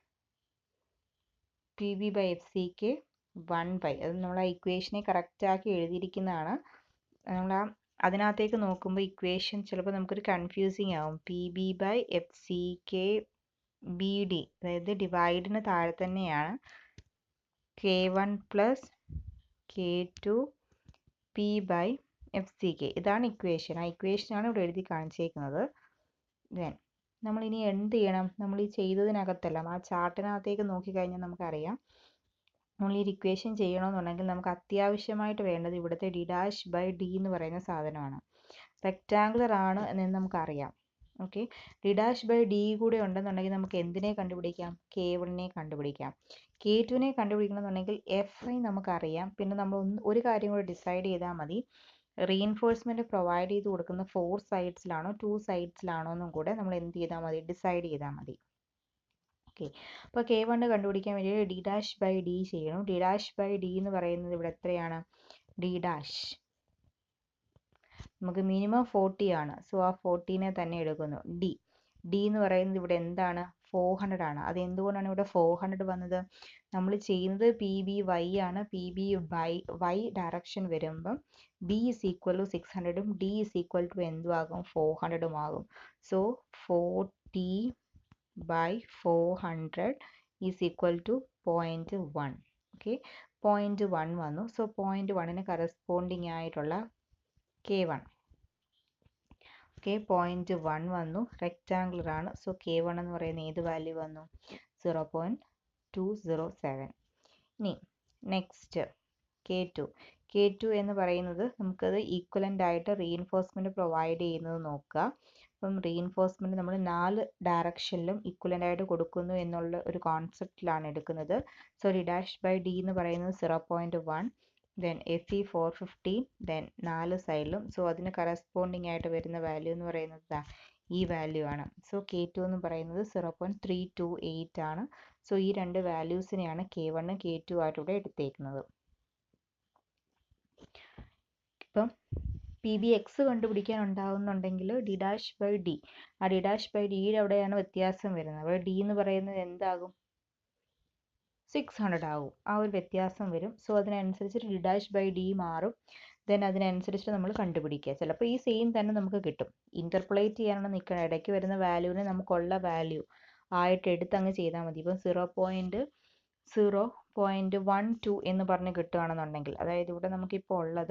P B by F C K one by അത് നമ്മൾ ആ ഇക്വേഷനെ കറക്റ്റാക്കി എഴുതിയിരിക്കുന്നതാണ് നമ്മൾ ആ അതിനകത്തേക്ക് നോക്കുമ്പോൾ ഇക്വേഷൻ ചിലപ്പോൾ നമുക്കൊരു കൺഫ്യൂസിങ് ആവും P B by F C K B D അതായത് ഡിവൈഡിന് താഴെ തന്നെയാണ് K one plus K two P by F C K ഇതാണ് ഇക്വേഷൻ ആ ഇക്വേഷനാണ് ഇവിടെ എഴുതി കാണിച്ചേക്കുന്നത് ദെൻ നമ്മൾ ഇനി എന്ത് ചെയ്യണം നമ്മൾ ഈ ചെയ്തതിനകത്തെല്ലാം ആ ചാർട്ടിനകത്തേക്ക് നോക്കിക്കഴിഞ്ഞാൽ നമുക്കറിയാം നമ്മൾ ഈ ഇക്വേഷൻ ചെയ്യണമെന്നുണ്ടെങ്കിൽ നമുക്ക് അത്യാവശ്യമായിട്ട് വേണ്ടത് ഇവിടുത്തെ ഡി ഡാഷ് ബൈ ഡി എന്ന് പറയുന്ന സാധനമാണ് റെക്റ്റാങ്കുലർ ആണ് എന്ന് നമുക്കറിയാം okay D dash by D കൂടെ ഉണ്ടെന്നുണ്ടെങ്കിൽ നമുക്ക് എന്തിനെ കണ്ടുപിടിക്കാം കെ വണ്ണിനെ കണ്ടുപിടിക്കാം കെ ടുവിനെ കണ്ടുപിടിക്കണമെന്നുണ്ടെങ്കിൽ എഫ് ഐ നമുക്കറിയാം പിന്നെ നമ്മൾ ഒന്ന് ഒരു കാര്യം കൂടെ ഡിസൈഡ് ചെയ്താൽ മതി റീഇൻഫോഴ്സ്മെൻറ്റ് പ്രൊവൈഡ് ചെയ്ത് കൊടുക്കുന്ന ഫോർ സൈഡ്സിലാണോ ടു സൈഡ്സിലാണോ എന്നും കൂടെ നമ്മൾ എന്ത് ചെയ്താൽ മതി ഡിസൈഡ് ചെയ്താൽ മതി ഓക്കെ അപ്പോൾ കെ വണ്ണ് കണ്ടുപിടിക്കാൻ വേണ്ടി ഡി ഡാഷ് ബൈ ഡി ചെയ്യണം ഡി ഡാഷ് ബൈ ഡി എന്ന് പറയുന്നത് ഇവിടെ എത്രയാണ് ഡി ഡാഷ് നമുക്ക് മിനിമം ഫോർട്ടി ആണ് സോ ആ ഫോർട്ടീനെ തന്നെ എടുക്കുന്നു ഡി ഡി എന്ന് പറയുന്നത് ഇവിടെ എന്താണ് ഫോർ ഹൺഡ്രഡ് ആണ് അത് എന്തുകൊണ്ടാണ് ഇവിടെ ഫോർ ഹൺഡ്രഡ് വന്നത് നമ്മൾ ചെയ്യുന്നത് പി ബി വൈ ആണ് P B Y Y direction വരുമ്പം B is equal to six ഹൺഡ്രഡും ഡി ഇസ് ഈക്വൽ ടു എന്തും ആകും ഫോർ ഹൺഡ്രഡും ആകും so forty by four hundred is equal to point one okay point one വന്നു so point വണ്ണിന് corresponding ആയിട്ടുള്ള K one okay point one വന്നു rectangular ആണ് സോ കെ വൺ എന്ന് പറയുന്ന ഏത് വാല്യൂ വന്നു zero point two zero seven ഇനി next K two K two എന്ന് പറയുന്നത് നമുക്കത് ഈക്വലൻ്റ് ആയിട്ട് റീഇൻഫോഴ്സ്മെൻറ്റ് പ്രൊവൈഡ് ചെയ്യുന്നത് നോക്കുക അപ്പം റീഇൻഫോഴ്സ്മെൻറ്റ് നമ്മൾ നാല് ഡയറക്ഷനിലും ഈക്വലൻ്റ് ആയിട്ട് കൊടുക്കുന്നു എന്നുള്ള ഒരു കോൺസെപ്റ്റിലാണ് എടുക്കുന്നത് so D dash by D എന്ന് പറയുന്നത് zero point one then F E four fifteen then നാല് സൈഡിലും സോ അതിന് കറസ്പോണ്ടിങ് ആയിട്ട് വരുന്ന വാല്യൂ എന്ന് പറയുന്നത് ഈ വാല്യൂ ആണ് സോ കെ ടു എന്ന് പറയുന്നത് zero point three two eight ആണ് സോ ഈ രണ്ട് വാല്യൂസിനെയാണ് കെ വണ്ണും കെ ടു ആയിട്ട് ഇവിടെ എടുത്തേക്കുന്നത് ഇപ്പം പി ബി എക്സ് കണ്ടുപിടിക്കാൻ ഉണ്ടാകുന്നുണ്ടെങ്കിൽ ഡി ഡാഷ് ബൈ ഡി ആ ഡി ഡാഷ് ബൈ ഡിയുടെ അവിടെയാണ് വ്യത്യാസം വരുന്നത് അവിടെ ഡി എന്ന് പറയുന്നത് എന്താകും സിക്സ് ഹൺഡ്രഡ് ആകും ആ ഒരു വ്യത്യാസം വരും സോ അതിനനുസരിച്ച് ഡി ഡാഷ് ബൈ ഡി മാറും ദെൻ അതിനനുസരിച്ച് നമ്മൾ കണ്ടുപിടിക്കുക ചിലപ്പോൾ ഈ സെയിം തന്നെ നമുക്ക് കിട്ടും ഇൻ്റർപ്ലേറ്റ് ചെയ്യാനാണ് നിൽക്കണം ഇടയ്ക്ക് വരുന്ന വാല്യൂവിനെ നമുക്കുള്ള വാല്യൂ ആയിട്ട് എടുത്ത് അങ്ങ് ചെയ്താൽ മതി ഇപ്പം zero point zero point one two എന്ന് പറഞ്ഞ് കിട്ടുകയാണെന്നുണ്ടെങ്കിൽ അതായത് ഇവിടെ നമുക്കിപ്പോൾ ഉള്ളത്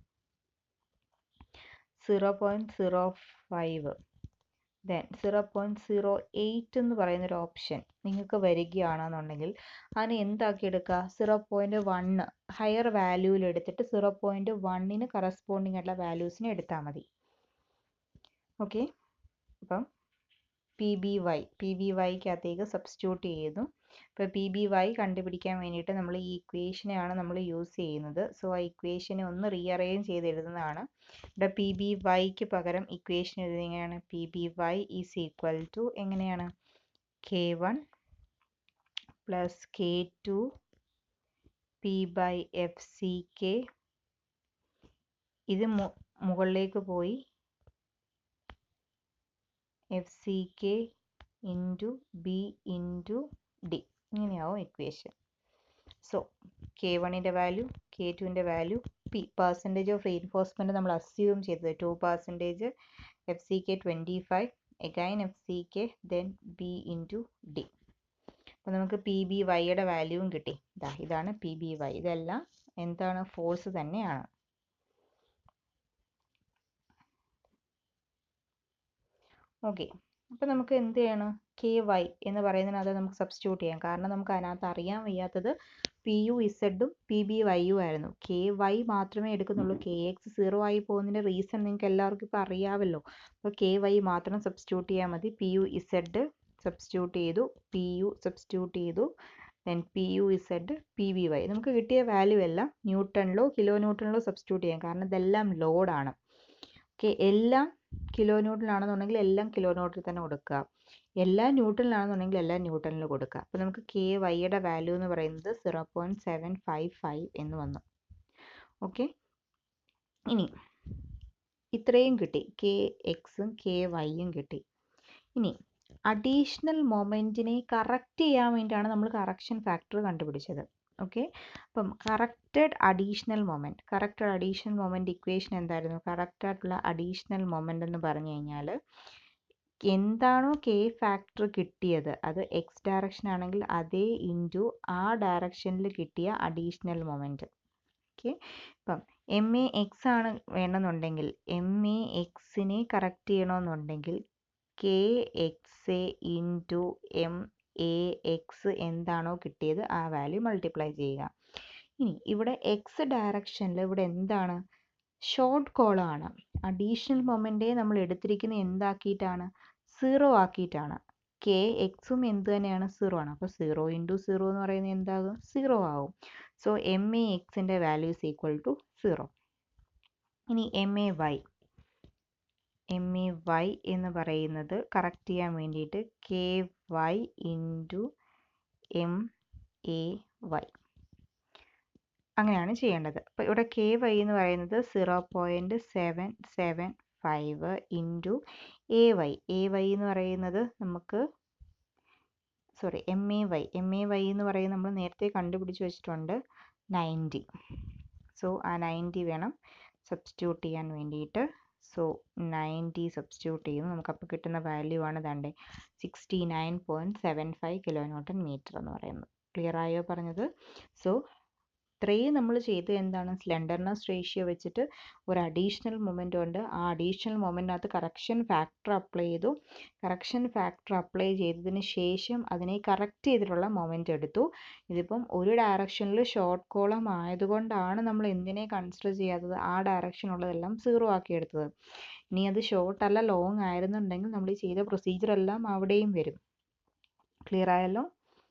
zero point zero five then zero point zero eight എന്ന് പറയുന്ന ഒരു ഓപ്ഷൻ നിങ്ങൾക്ക് വരികയാണെന്നുണ്ടെങ്കിൽ അതിനെ എന്താക്കി എടുക്കുക സീറോ പോയിൻറ്റ് വണ്ണ് ഹയർ വാല്യൂവിൽ എടുത്തിട്ട് സീറോ പോയിൻറ്റ് വണ്ണിന് കറസ്പോണ്ടിങ് ആയിട്ടുള്ള വാല്യൂസിനെ എടുത്താൽ മതി ഓക്കെ അപ്പം P B Y P B വൈക്കകത്തേക്ക് സബ്സ്റ്റിറ്റ്യൂട്ട് ചെയ്യുന്നു ഇപ്പോൾ പി ബി വൈ കണ്ടുപിടിക്കാൻ വേണ്ടിയിട്ട് നമ്മൾ ഈ ഇക്വേഷനെയാണ് നമ്മൾ യൂസ് ചെയ്യുന്നത് സോ ആ ഇക്വേഷനെ ഒന്ന് റീഅറേഞ്ച് ചെയ്ത് എഴുതുന്നതാണ് ഇവിടെ പി ബി വൈക്ക് പകരം ഇക്വേഷൻ എഴുതുന്നത് എങ്ങനെയാണ് P B Y is equal to എങ്ങനെയാണ് K one plus K two P by F C K ഇത് മുകളിലേക്ക് പോയി F C K into B into D ഇങ്ങനെയാവും ഇക്വേഷൻ സോ കെ വണ്ണിൻ്റെ വാല്യൂ കെ ടുവിൻ്റെ value P percentage of reinforcement നമ്മൾ assume ചെയ്തത് two percentage F C K twenty five again F C K then B into D അപ്പോൾ നമുക്ക് P B വൈയുടെ വാല്യൂവും കിട്ടി ഇതാ ഇതാണ് പി ബി വൈ ഇതെല്ലാം എന്താണ് ഫോഴ്സ് തന്നെയാണ് ഓക്കെ അപ്പോൾ നമുക്ക് എന്ത് ചെയ്യണം കെ വൈ എന്ന് പറയുന്നതിനകത്ത് നമുക്ക് സബ്സ്റ്റിറ്റ്യൂട്ട് ചെയ്യാം കാരണം നമുക്ക് അതിനകത്ത് അറിയാൻ വയ്യാത്തത് പി യു ഇസഡും പി ബി വൈയും ആയിരുന്നു കെ വൈ മാത്രമേ എടുക്കുന്നുള്ളൂ കെ എക്സ് സീറോ ആയി പോകുന്നതിൻ്റെ റീസൺ നിങ്ങൾക്ക് എല്ലാവർക്കും ഇപ്പോൾ അറിയാമല്ലോ അപ്പോൾ കെ വൈ മാത്രം സബ്സ്റ്റിറ്റ്യൂട്ട് ചെയ്യാൻ മതി പി യു ഇസഡ് സബ്സ്റ്റിറ്റ്യൂട്ട് ചെയ്തു പി യു സബ്സ്റ്റിറ്റ്യൂട്ട് ചെയ്തു then P U Z P V Y നമുക്ക് കിട്ടിയ വാല്യൂ എല്ലാം ന്യൂട്ടണിലോ കിലോ ന്യൂട്ടണിലോ സബ്സ്റ്റിറ്റ്യൂട്ട് ചെയ്യാം കാരണം ഇതെല്ലാം ലോഡാണ് ഓക്കെ എല്ലാം കിലോ ന്യൂട്ടണിലാണെന്നുണ്ടെങ്കിൽ എല്ലാം കിലോ ന്യൂട്ടണിൽ തന്നെ കൊടുക്കുക എല്ലാ ന്യൂട്ടണിലാണെന്നുണ്ടെങ്കിൽ എല്ലാം ന്യൂട്ടണിൽ കൊടുക്കുക അപ്പോൾ നമുക്ക് കെ വൈയുടെ വാല്യൂ എന്ന് പറയുന്നത് zero point seven five five എന്ന് വന്നു ഓക്കെ ഇനി ഇത്രയും കിട്ടി കെ എക്സും കെ വൈയും കിട്ടി ഇനി അഡീഷണൽ മൊമെൻറ്റിനെ കറക്റ്റ് ചെയ്യാൻ വേണ്ടിയാണ് നമ്മൾ കറക്ഷൻ ഫാക്ടർ കണ്ടുപിടിച്ചത് ഓക്കെ അപ്പം corrected additional moment corrected additional moment equation എന്തായിരുന്നു കറക്റ്റ് ആയിട്ടുള്ള അഡീഷണൽ മൊമെൻ്റ് എന്ന് പറഞ്ഞു കഴിഞ്ഞാൽ എന്താണോ കെ ഫാക്ടർ കിട്ടിയത് അത് എക്സ് ഡയറക്ഷൻ ആണെങ്കിൽ അതേ ഇൻറ്റു ആ ഡയറക്ഷനിൽ കിട്ടിയ അഡീഷണൽ മൊമെൻറ്റ് ഓക്കെ ഇപ്പം എം എ എക്സ് ആണ് വേണമെന്നുണ്ടെങ്കിൽ എം എ എക്സിനെ കറക്റ്റ് ചെയ്യണമെന്നുണ്ടെങ്കിൽ K X A into M A X എന്താണോ കിട്ടിയത് ആ വാല്യൂ മൾട്ടിപ്ലൈ ചെയ്യുക ഇനി ഇവിടെ എക്സ് ഡയറക്ഷനിൽ ഇവിടെ എന്താണ് ഷോർട്ട് കോളാണ് അഡീഷണൽ മൊമെൻറ്റേ നമ്മൾ എടുത്തിരിക്കുന്നത് എന്താക്കിയിട്ടാണ് സീറോ ആക്കിയിട്ടാണ് കെ എക്സും എന്ത് തന്നെയാണ് സീറോ ആണ് അപ്പോൾ സീറോ ഇൻറ്റു സീറോ എന്ന് പറയുന്നത് എന്താകും സീറോ ആകും സോ എം എ എക്സിൻ്റെ value is equal to zero ഇനി M A Y M A Y എന്ന് പറയുന്നത് കറക്റ്റ് ചെയ്യാൻ വേണ്ടിയിട്ട് K Y into M A Y അങ്ങനെയാണ് ചെയ്യേണ്ടത് അപ്പോൾ ഇവിടെ കെ വൈ എന്ന് പറയുന്നത് zero point seven seven five into A Y A Y എന്ന് പറയുന്നത് നമുക്ക് sorry M A Y M A Y എന്ന് പറയുന്നത് നമ്മൾ നേരത്തെ കണ്ടുപിടിച്ച് വെച്ചിട്ടുണ്ട് നയൻറ്റി സോ ആ നയൻറ്റി വേണം സബ്സ്റ്റിറ്റ്യൂട്ട് ചെയ്യാൻ വേണ്ടിയിട്ട് സോ നയൻറ്റി സബ്സ്റ്റിറ്റ്യൂട്ട് ചെയ്യുന്നു നമുക്കപ്പോൾ കിട്ടുന്ന വാല്യൂ ആണ് ദാണ്ടേ sixty nine point seven five kilo newton metre എന്ന് പറയുന്നത് ക്ലിയർ ആയോ പറഞ്ഞത് സോ ഇത്രയും നമ്മൾ ചെയ്ത് എന്താണ് സ്ലെൻഡർനെസ് റേഷ്യോ വെച്ചിട്ട് ഒരു അഡീഷണൽ മൊമെൻ്റ് ഉണ്ട് ആ അഡീഷണൽ മൊമെൻറ്റിനകത്ത് കറക്ഷൻ ഫാക്ടർ അപ്ലൈ ചെയ്തു കറക്ഷൻ ഫാക്ടർ അപ്ലൈ ചെയ്തതിന് ശേഷം അതിനെ കറക്റ്റ് ചെയ്തിട്ടുള്ള മൊമെൻ്റ് എടുത്തു ഇതിപ്പം ഒരു ഡയറക്ഷനിൽ ഷോർട്ട് കോളം ആയതുകൊണ്ടാണ് നമ്മൾ എന്തിനെ കൺസിഡർ ചെയ്യാത്തത് ആ ഡയറക്ഷനുള്ളതെല്ലാം സീറോ ആക്കി എടുത്തത് ഇനി അത് ഷോർട്ട് അല്ല ലോങ് ആയിരുന്നുണ്ടെങ്കിൽ നമ്മൾ ഈ ചെയ്ത പ്രൊസീജിയർ എല്ലാം അവിടെയും വരും ക്ലിയർ ആയല്ലോ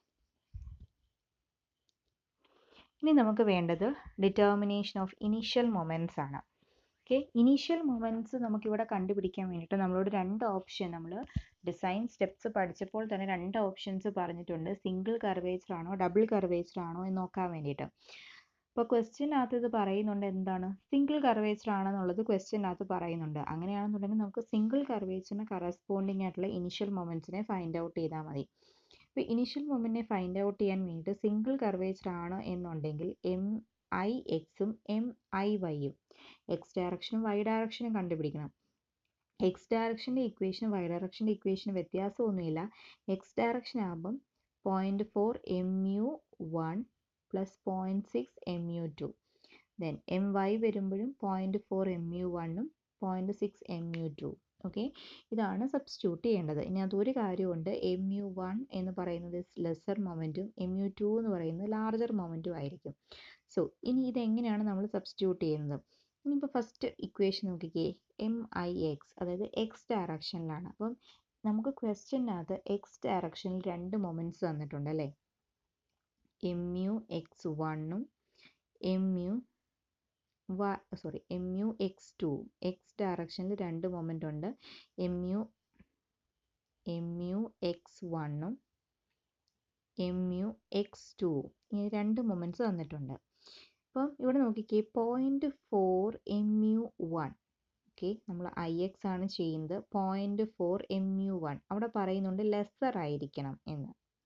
ഇനി നമുക്ക് വേണ്ടത് ഡിറ്റർമിനേഷൻ ഓഫ് ഇനീഷ്യൽ മൊമെൻറ്റ്സ് ആണ് ഓക്കെ ഇനീഷ്യൽ മൊമെൻറ്റ്സ് നമുക്കിവിടെ കണ്ടുപിടിക്കാൻ വേണ്ടിയിട്ട് നമ്മളോട് രണ്ട് ഓപ്ഷൻ നമ്മൾ ഡിസൈൻ സ്റ്റെപ്സ് പഠിച്ചപ്പോൾ തന്നെ രണ്ട് ഓപ്ഷൻസ് പറഞ്ഞിട്ടുണ്ട് സിംഗിൾ കർവേച്ചർ ആണോ ഡബിൾ കർവേച്ചർ ആണോ എന്ന് നോക്കാൻ വേണ്ടിയിട്ട് അപ്പോൾ ക്വസ്റ്റ്യനകത്ത് ഇത് പറയുന്നുണ്ട് എന്താണ് സിംഗിൾ കർവേച്ചർ ആണെന്നുള്ളത് ക്വസ്റ്റ്യനകത്ത് പറയുന്നുണ്ട് അങ്ങനെയാണെന്നുണ്ടെങ്കിൽ നമുക്ക് സിംഗിൾ കർവേച്ചറിന് കറസ്പോണ്ടിങ് ആയിട്ടുള്ള ഇനിഷ്യൽ മൊമെൻറ്റ്സിനെ ഫൈൻഡ് ഔട്ട് ചെയ്താൽ മതി അപ്പോൾ ഇനിഷ്യൽ മൊമെൻറ്റിനെ ഫൈൻഡ് ഔട്ട് ചെയ്യാൻ വേണ്ടിയിട്ട് സിംഗിൾ കർവേച്ചർ ആണ് എന്നുണ്ടെങ്കിൽ എം ഐ എക്സും എം ഐ വൈയും എക്സ് ഡയറക്ഷനും വൈ ഡയറക്ഷനും കണ്ടുപിടിക്കണം എക്സ് ഡയറക്ഷൻ്റെ ഇക്വേഷനും വൈ ഡയറക്ഷൻ്റെ ഇക്വേഷനും വ്യത്യാസമൊന്നുമില്ല എക്സ് ഡയറക്ഷൻ ആകുമ്പം point four M U one plus point six M U two then M Y വരുമ്പോഴും പോയിൻറ്റ് ഫോർ എം യു വണ്ണും point six M U two okay ഇതാണ് സബ്സ്റ്റിറ്റ്യൂട്ട് ചെയ്യേണ്ടത് ഇനി അതൊരു കാര്യമുണ്ട് എം യു വൺ എന്ന് പറയുന്നത് ലെസർ മൊമെൻറ്റും എം യു ടു എന്ന് പറയുന്നത് ലാർജർ മൊമെൻറ്റും ആയിരിക്കും സോ ഇനി ഇതെങ്ങനെയാണ് നമ്മൾ സബ്സ്റ്റിറ്റ്യൂട്ട് ചെയ്യുന്നത് ഇനിയിപ്പോൾ ഫസ്റ്റ് ഇക്വേഷൻ നോക്കിക്കേ എം ഐ എക്സ് അതായത് എക്സ് ഡയറക്ഷനിലാണ് അപ്പം നമുക്ക് ക്വസ്റ്റ്യനകത്ത് എക്സ് ഡയറക്ഷനിൽ രണ്ട് മൊമെൻറ്റ്സ് തന്നിട്ടുണ്ട് അല്ലേ എം യു എക്സ് വണ്ണും എം യു വ sorry M U X to X ഡയറക്ഷനിൽ രണ്ട് മൊമെൻ്റ് ഉണ്ട് M U M U X വണ്ണും എം യു എക്സ് ടു ഇങ്ങനെ രണ്ട് മൊമെൻറ്റ്സ് തന്നിട്ടുണ്ട് അപ്പം ഇവിടെ നോക്കിക്കേ point four M U one okay നമ്മൾ ഐ എക്സ് ആണ് ചെയ്യുന്നത് point four M U one അവിടെ പറയുന്നുണ്ട് ലെസ്സർ ആയിരിക്കണം എന്ന്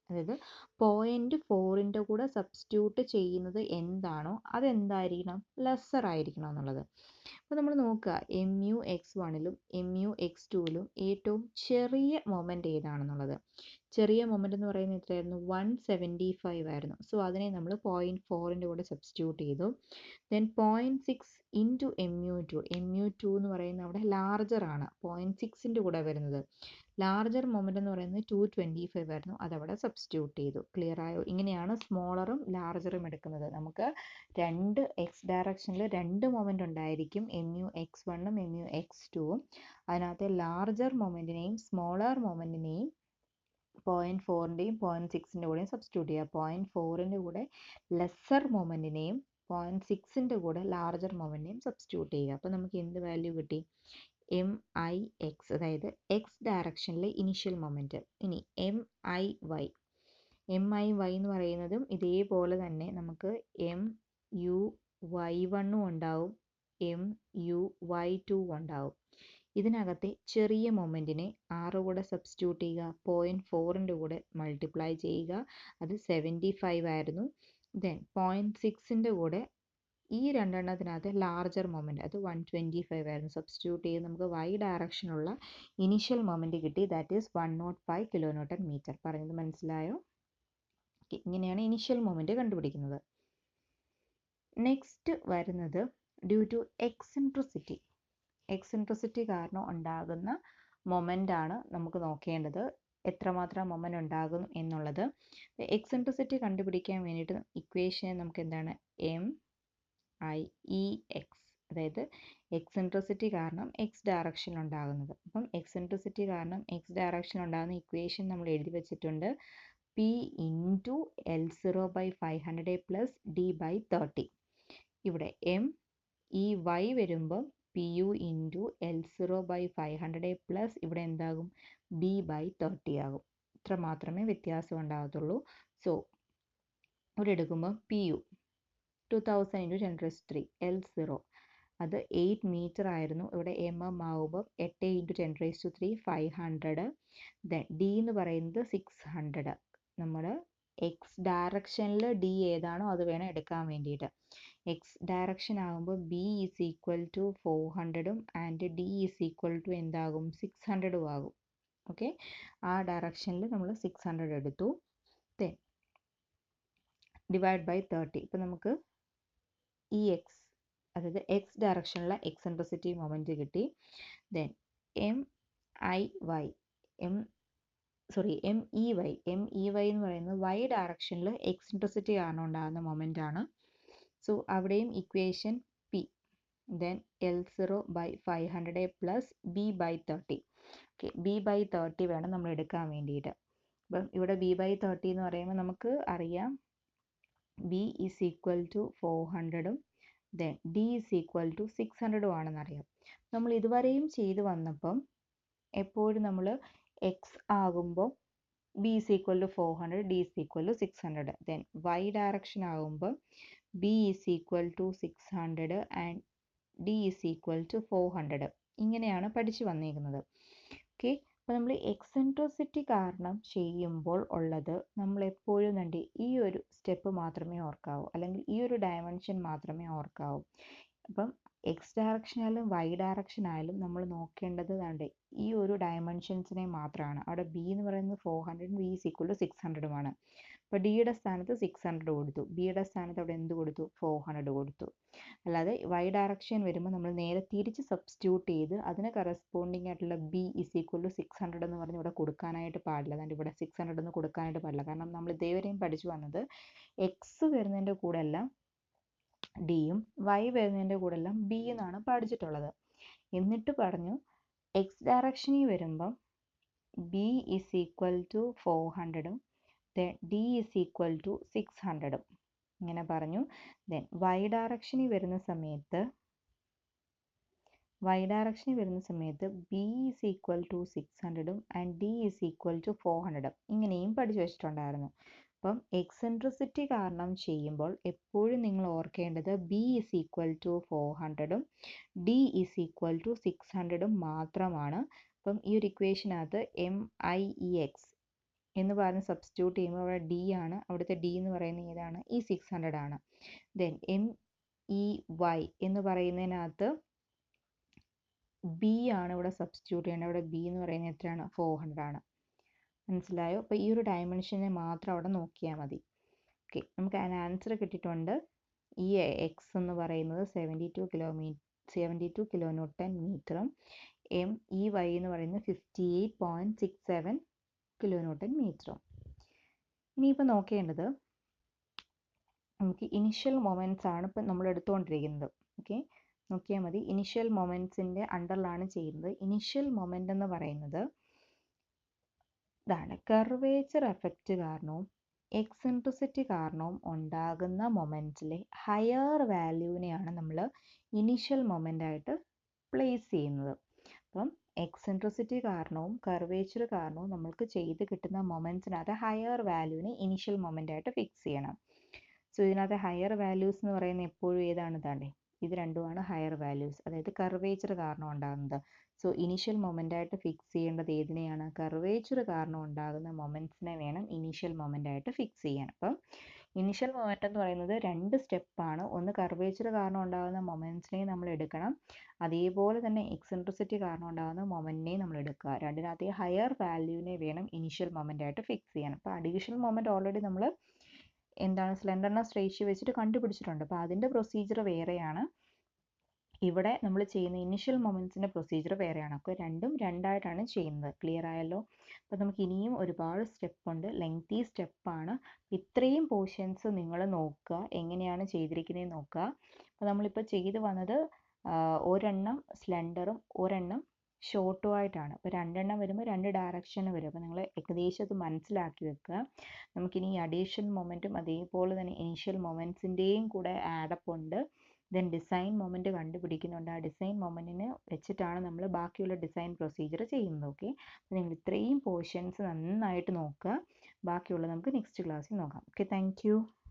അതായത് പോയിന്റ് ഫോറിൻ്റെ കൂടെ സബ്സ്റ്റിറ്റ്യൂട്ട് ചെയ്യുന്നത് എന്താണോ അതെന്തായിരിക്കണം ലെസ്സർ ആയിരിക്കണം എന്നുള്ളത് അപ്പോൾ നമ്മൾ നോക്കുക എം യു എക്സ് വണ്ണിലും എം യു എക്സ് ടുവിലും ഏറ്റവും ചെറിയ മൊമെൻ്റ് ഏതാണെന്നുള്ളത് ചെറിയ മൊമെൻ്റ് എന്ന് പറയുന്നത് എത്രയായിരുന്നു വൺ സെവൻറ്റി ഫൈവ് ആയിരുന്നു സോ അതിനെ നമ്മൾ പോയിൻറ്റ് ഫോറിൻ്റെ കൂടെ സബ്സ്റ്റിറ്റ്യൂട്ട് ചെയ്തു then point six into M U two M U two എന്ന് പറയുന്നത് അവിടെ ലാർജർ ആണ് പോയിൻറ്റ് സിക്സിൻ്റെ കൂടെ വരുന്നത് ലാർജർ മൊമെൻ്റ് എന്ന് പറയുന്നത് ടു ട്വൻറ്റി ഫൈവ് ആയിരുന്നു അതവിടെ സബ്സ്റ്റിറ്റ്യൂട്ട് ചെയ്തു ക്ലിയർ ആയോ ഇങ്ങനെയാണ് സ്മോളറും ലാർജറും എടുക്കുന്നത് നമുക്ക് രണ്ട് എക്സ് ഡയറക്ഷനിൽ രണ്ട് മൊമെൻ്റ് ഉണ്ടായിരിക്കും എം യു എക്സ് വണ്ണും എം യു എക്സ് ടുവും അതിനകത്ത് ലാർജർ മൊമെൻറ്റിനെയും സ്മോളർ മൊമെൻറ്റിനെയും പോയിൻറ്റ് ഫോറിൻ്റെയും പോയിൻറ്റ് സിക്സിൻ്റെ കൂടെയും സബ്സ്റ്റിറ്റ്യൂട്ട് ചെയ്യുക പോയിൻറ്റ് ഫോറിൻ്റെ കൂടെ ലെസ്സർ മൊമെൻറ്റിനെയും പോയിൻറ്റ് സിക്സിൻ്റെ കൂടെ ലാർജർ മൊമെൻറ്റിനെയും സബ്സ്റ്റിറ്റ്യൂട്ട് ചെയ്യുക അപ്പോൾ നമുക്ക് എന്ത് വാല്യൂ കിട്ടി എം ഐ എക്സ് അതായത് എക്സ് ഡയറക്ഷനിലെ ഇനിഷ്യൽ മൊമെൻറ്റ് ഇനി M I Y M I Y എന്ന് പറയുന്നതും ഇതേപോലെ തന്നെ നമുക്ക് എം യു വൈ വണ്ണും ഉണ്ടാവും എം യു വൈ ടു ഉണ്ടാവും ഇതിനകത്തെ ചെറിയ മൊമെൻറ്റിനെ ആറ് കൂടെ സബ്സ്റ്റിറ്റ്യൂട്ട് ചെയ്യുക പോയിൻറ്റ് ഫോറിൻ്റെ കൂടെ മൾട്ടിപ്ലൈ ചെയ്യുക അത് സെവൻറ്റി ഫൈവ് ആയിരുന്നു ദെൻ പോയിൻറ്റ് സിക്സിൻ്റെ കൂടെ ഈ രണ്ടെണ്ണത്തിനകത്ത് ലാർജർ മൊമെൻ്റ് അത് വൺ ട്വൻറ്റി ഫൈവ് ആയിരുന്നു സബ്സ്റ്റിറ്റ്യൂട്ട് ചെയ്ത് നമുക്ക് വൈ ഡയറക്ഷനുള്ള ഇനിഷ്യൽ മൊമെൻറ്റ് കിട്ടി that is one nought five kilo newton metre പറഞ്ഞത് മനസ്സിലായോ Okay, ഇങ്ങനെയാണ് ഇനിഷ്യൽ മൊമെൻറ്റ് കണ്ടുപിടിക്കുന്നത് നെക്സ്റ്റ് വരുന്നത് ഡ്യൂ ടു എക്സെൻട്രിസിറ്റി എക്സെൻട്രിസിറ്റി കാരണം ഉണ്ടാകുന്ന മൊമെൻ്റ് ആണ് നമുക്ക് നോക്കേണ്ടത് എത്രമാത്രം മൊമെൻ്റ് ഉണ്ടാകും എന്നുള്ളത് എക്സെൻട്രിസിറ്റി കണ്ടുപിടിക്കാൻ വേണ്ടിയിട്ട് ഇക്വേഷൻ നമുക്ക് എന്താണ് എം ഐ ഇ എക്സ് അതായത് എക്സെൻട്രിസിറ്റി കാരണം എക്സ് ഡയറക്ഷനിൽ ഉണ്ടാകുന്നത് അപ്പം എക്സെൻട്രിസിറ്റി കാരണം എക്സ് ഡയറക്ഷനിൽ ഉണ്ടാകുന്ന ഇക്വേഷൻ നമ്മൾ എഴുതി വെച്ചിട്ടുണ്ട് P into L zero by five hundred plus D by thirty ഇവിടെ എം ഈ വൈ വരുമ്പം P U into L zero by five hundred plus ഇവിടെ എന്താകും ബി ബൈ തേർട്ടി ആകും ഇത്ര മാത്രമേ വ്യത്യാസം ഉണ്ടാകത്തുള്ളൂ സോ ഇവിടെ എടുക്കുമ്പോൾ P U two thousand into ten raise three L zero അത് എയ്റ്റ് മീറ്റർ ആയിരുന്നു ഇവിടെ എം എം ആകുമ്പോൾ എട്ട് into ten raise to three five hundred then D എന്ന് പറയുന്നത് സിക്സ് ഹൺഡ്രഡ് നമ്മൾ എക്സ് ഡയറക്ഷനിൽ ഡി ഏതാണോ അത് വേണം എടുക്കാൻ വേണ്ടിയിട്ട് എക്സ് ഡയറക്ഷൻ ആകുമ്പോൾ B is equal to four ഹൺഡ്രഡും and D is equal to എന്താകും സിക്സ് ഹൺഡ്രഡും ആകും ഓക്കെ ആ ഡയറക്ഷനിൽ നമ്മൾ സിക്സ് ഹൺഡ്രഡ് എടുത്തു ദെൻ ഡിവൈഡ് ബൈ തേർട്ടി ഇപ്പം നമുക്ക് ഇ എക്സ് അതായത് എക്സ് ഡയറക്ഷനിലെ എക്സെൻട്രിസിറ്റി മൊമെൻറ്റ് കിട്ടി then M I Y M sorry M E Y M E Y എന്ന് പറയുന്നത് വൈ ഡയറക്ഷനിൽ എക്സെൻട്രിസിറ്റി കാരണം ഉണ്ടാകുന്ന മൊമെൻ്റ് ആണ് സോ അവിടെയും equation P then L zero by five hundred plus B by thirty okay B by thirty വേണം നമ്മൾ എടുക്കാൻ വേണ്ടിയിട്ട് അപ്പം ഇവിടെ ബി ബൈ തേർട്ടി എന്ന് പറയുമ്പോൾ നമുക്ക് അറിയാം B is equal to four ഹൺഡ്രഡും then D is equal to six ഹൺഡ്രഡും ആണെന്നറിയാം നമ്മൾ ഇതുവരെയും ചെയ്തു വന്നപ്പം എപ്പോഴും നമ്മൾ എക്സ് ആകുമ്പോൾ B is equal to four hundred D is equal to six hundred then Y direction ആകുമ്പോൾ B is equal to six hundred and D is equal to four hundred ഇങ്ങനെയാണ് പഠിച്ചു വന്നിരിക്കുന്നത് ഓക്കെ അപ്പോൾ നമ്മൾ എക്സെൻട്രോസിറ്റി കാരണം ചെയ്യുമ്പോൾ ഉള്ളത് നമ്മൾ എപ്പോഴും കണ്ട് ഈ ഒരു സ്റ്റെപ്പ് മാത്രമേ ഓർക്കാവൂ അല്ലെങ്കിൽ ഈ ഒരു ഡയമെൻഷൻ മാത്രമേ ഓർക്കാവൂ അപ്പം എക്സ് ഡയറക്ഷൻ ആയാലും വൈ ഡയറക്ഷൻ ആയാലും നമ്മൾ നോക്കേണ്ടത് ദാണ്ട് ഈ ഒരു ഡയമെൻഷൻസിനെ മാത്രമാണ് അവിടെ ബി എന്ന് പറയുന്നത് ഫോർ ഹൺഡ്രഡും B is equal to six ഹൺഡ്രഡുമാണ് അപ്പോൾ ഡിയുടെ സ്ഥാനത്ത് സിക്സ് ഹൺഡ്രഡ് കൊടുത്തു ബിയുടെ സ്ഥാനത്ത് അവിടെ എന്ത് കൊടുത്തു ഫോർ ഹൺഡ്രഡ് കൊടുത്തു അല്ലാതെ വൈ ഡയറക്ഷൻ വരുമ്പോൾ നമ്മൾ നേരെ തിരിച്ച് സബ്സ്റ്റിറ്റ്യൂട്ട് ചെയ്ത് അതിന് കറസ്പോണ്ടിങ് ആയിട്ടുള്ള B is equal to six hundred എന്ന് പറഞ്ഞ് ഇവിടെ കൊടുക്കാനായിട്ട് പാടില്ല അതാണ്ട് ഇവിടെ സിക്സ് ഹൺഡ്രഡ് എന്ന് കൊടുക്കാനായിട്ട് പാടില്ല കാരണം നമ്മൾ ഇതേവരെയും പഠിച്ചു വന്നത് എക്സ് വരുന്നതിൻ്റെ കൂടെ എല്ലാം ഡിയും വൈ വരുന്നതിൻ്റെ കൂടെ എല്ലാം ബി എന്നാണ് പഠിച്ചിട്ടുള്ളത് എന്നിട്ട് പറഞ്ഞു എക്സ് ഡയറക്ഷനിൽ വരുമ്പം B is equal to four ഹൺഡ്രഡും then D is equal to six ഹൺഡ്രഡും ഇങ്ങനെ പറഞ്ഞു ദെൻ വൈ ഡയറക്ഷനിൽ വരുന്ന സമയത്ത് വൈ ഡയറക്ഷനിൽ വരുന്ന സമയത്ത് B is equal to six ഹൺഡ്രഡും and D is equal to four ഹൺഡ്രഡും ഇങ്ങനെയും പഠിച്ചു വെച്ചിട്ടുണ്ടായിരുന്നു അപ്പം എക്സെൻട്രിസിറ്റി കാരണം ചെയ്യുമ്പോൾ എപ്പോഴും നിങ്ങൾ ഓർക്കേണ്ടത് B is equal to four ഹൺഡ്രഡും D is equal to six ഹൺഡ്രഡും മാത്രമാണ് അപ്പം ഈ ഒരു ഇക്വേഷനകത്ത് എം ഐ ഇ എക്സ് എന്ന് പറഞ്ഞ് സബ്സ്റ്റിറ്റ്യൂട്ട് ചെയ്യുമ്പോൾ അവിടെ ഡി ആണ് അവിടുത്തെ ഡി എന്ന് പറയുന്നത് ഏതാണ് ഈ സിക്സ് ഹൺഡ്രഡ് ആണ് ദെൻ എം ഇ വൈ എന്ന് പറയുന്നതിനകത്ത് ബി ആണ് ഇവിടെ സബ്സ്റ്റിറ്റ്യൂട്ട് ചെയ്യേണ്ടത് അവിടെ ബി എന്ന് പറയുന്നത് എത്രയാണ് ഫോർ ഹൺഡ്രഡ് ആണ് മനസ്സിലായോ അപ്പോൾ ഈ ഒരു ഡയമെൻഷനെ മാത്രം അവിടെ നോക്കിയാൽ മതി ഓക്കെ നമുക്ക് അതിന് ആൻസർ കിട്ടിയിട്ടുണ്ട് ഈ എക്സ് എന്ന് പറയുന്നത് seventy two kilometre seventy two kilo newton മീറ്ററും എം ഇ വൈ എന്ന് പറയുന്നത് fifty eight point six seven kilo newton മീറ്ററും ഇനിയിപ്പോൾ നോക്കേണ്ടത് നമുക്ക് ഇനിഷ്യൽ മൊമെൻറ്റ്സ് ആണ് ഇപ്പം നമ്മൾ എടുത്തുകൊണ്ടിരിക്കുന്നത് ഓക്കെ നോക്കിയാൽ മതി ഇനിഷ്യൽ മൊമെൻറ്റ്സിൻ്റെ അണ്ടറിലാണ് ചെയ്യുന്നത് ഇനിഷ്യൽ മൊമെൻ്റ് എന്ന് പറയുന്നത് ഇതാണ് കർവേച്ചർ എഫക്റ്റ് കാരണവും എക്സെൻട്രിസിറ്റി കാരണവും ഉണ്ടാകുന്ന മൊമെൻറ്റ്സിലെ ഹയർ വാല്യൂവിനെയാണ് നമ്മൾ ഇനിഷ്യൽ മൊമെൻ്റ് ആയിട്ട് പ്ലേസ് ചെയ്യുന്നത് അപ്പം എക്സെൻട്രിസിറ്റി കാരണവും കർവേച്ചർ കാരണവും നമ്മൾക്ക് ചെയ്ത് കിട്ടുന്ന മൊമെൻറ്റ്സിനകത്ത് ഹയർ വാല്യൂവിനെ ഇനിഷ്യൽ മൊമെൻ്റ് ആയിട്ട് ഫിക്സ് ചെയ്യണം സോ ഇതിനകത്ത് ഹയർ വാല്യൂസ് എന്ന് പറയുന്നത് എപ്പോഴും ഏതാണ് താണ്ടേ ഇത് രണ്ടുമാണ് ഹയർ വാല്യൂസ് അതായത് കർവേച്ചർ കാരണം ഉണ്ടാകുന്നത് സോ ഇനിഷ്യൽ മൊമെൻ്റ് ആയിട്ട് ഫിക്സ് ചെയ്യേണ്ടത് ഏതിനെയാണ് കർവേച്ചർ കാരണം ഉണ്ടാകുന്ന മൊമെൻറ്റ്സിനെ വേണം ഇനിഷ്യൽ മൊമെൻ്റ് ആയിട്ട് ഫിക്സ് ചെയ്യാൻ അപ്പം ഇനിഷ്യൽ മൊമെൻ്റ് എന്ന് പറയുന്നത് രണ്ട് സ്റ്റെപ്പാണ് ഒന്ന് കർവേച്ചർ കാരണം ഉണ്ടാകുന്ന മൊമെൻറ്റ്സിനെ നമ്മൾ എടുക്കണം അതേപോലെ തന്നെ എക്സെൻട്രിസിറ്റി കാരണം ഉണ്ടാകുന്ന മൊമെൻറ്റിനെയും നമ്മൾ എടുക്കുക രണ്ടിനകത്ത് ഹയർ വാല്യൂവിനെ വേണം ഇനിഷ്യൽ മൊമെൻ്റ് ആയിട്ട് ഫിക്സ് ചെയ്യാൻ അപ്പോൾ അഡീഷണൽ മൊമെൻ്റ് ഓൾറെഡി നമ്മൾ എന്താണ് സ്ലെൻഡർനെസ് റേഷ്യോ വെച്ചിട്ട് കണ്ടുപിടിച്ചിട്ടുണ്ട് അപ്പോൾ അതിൻ്റെ പ്രൊസീജിയർ വേറെയാണ് ഇവിടെ നമ്മൾ ചെയ്യുന്ന ഇനിഷ്യൽ മൊമെൻറ്റ്സിൻ്റെ പ്രൊസീജിയർ വേറെയാണ് അപ്പോൾ രണ്ടും രണ്ടായിട്ടാണ് ചെയ്യുന്നത് ക്ലിയർ ആയല്ലോ അപ്പോൾ നമുക്ക് ഇനിയും ഒരുപാട് സ്റ്റെപ്പ് ഉണ്ട് ലെങ്തി സ്റ്റെപ്പാണ് ഇത്രയും പോർഷൻസ് നിങ്ങൾ നോക്കുക എങ്ങനെയാണ് ചെയ്തിരിക്കുന്നത് നോക്കുക അപ്പോൾ നമ്മളിപ്പോൾ ചെയ്ത് വന്നത് ഒരെണ്ണം സ്ലെൻഡറും ഒരെണ്ണം ഷോർട്ടും ആയിട്ടാണ് അപ്പോൾ രണ്ടെണ്ണം വരുമ്പോൾ രണ്ട് ഡയറക്ഷന് വരും അപ്പോൾ നിങ്ങൾ ഏകദേശം അത് മനസ്സിലാക്കി വെക്കുക നമുക്കിനി അഡീഷൻ മൊമെൻറ്റും അതേപോലെ തന്നെ ഇനീഷ്യൽ മൊമെൻറ്റ്സിൻ്റെയും കൂടെ ആഡപ്പ് ഉണ്ട് ദെൻ ഡിസൈൻ മൊമെൻറ്റ് കണ്ടുപിടിക്കുന്നുണ്ട് ആ ഡിസൈൻ മൊമെൻറ്റിന് വെച്ചിട്ടാണ് നമ്മൾ ബാക്കിയുള്ള ഡിസൈൻ പ്രൊസീജിയർ ചെയ്യുന്നത് ഓക്കെ അപ്പോൾ നിങ്ങൾ ഇത്രയും പോർഷൻസ് നന്നായിട്ട് നോക്കുക ബാക്കിയുള്ളത് നമുക്ക് നെക്സ്റ്റ് ക്ലാസ്സിൽ നോക്കാം ഓക്കെ താങ്ക്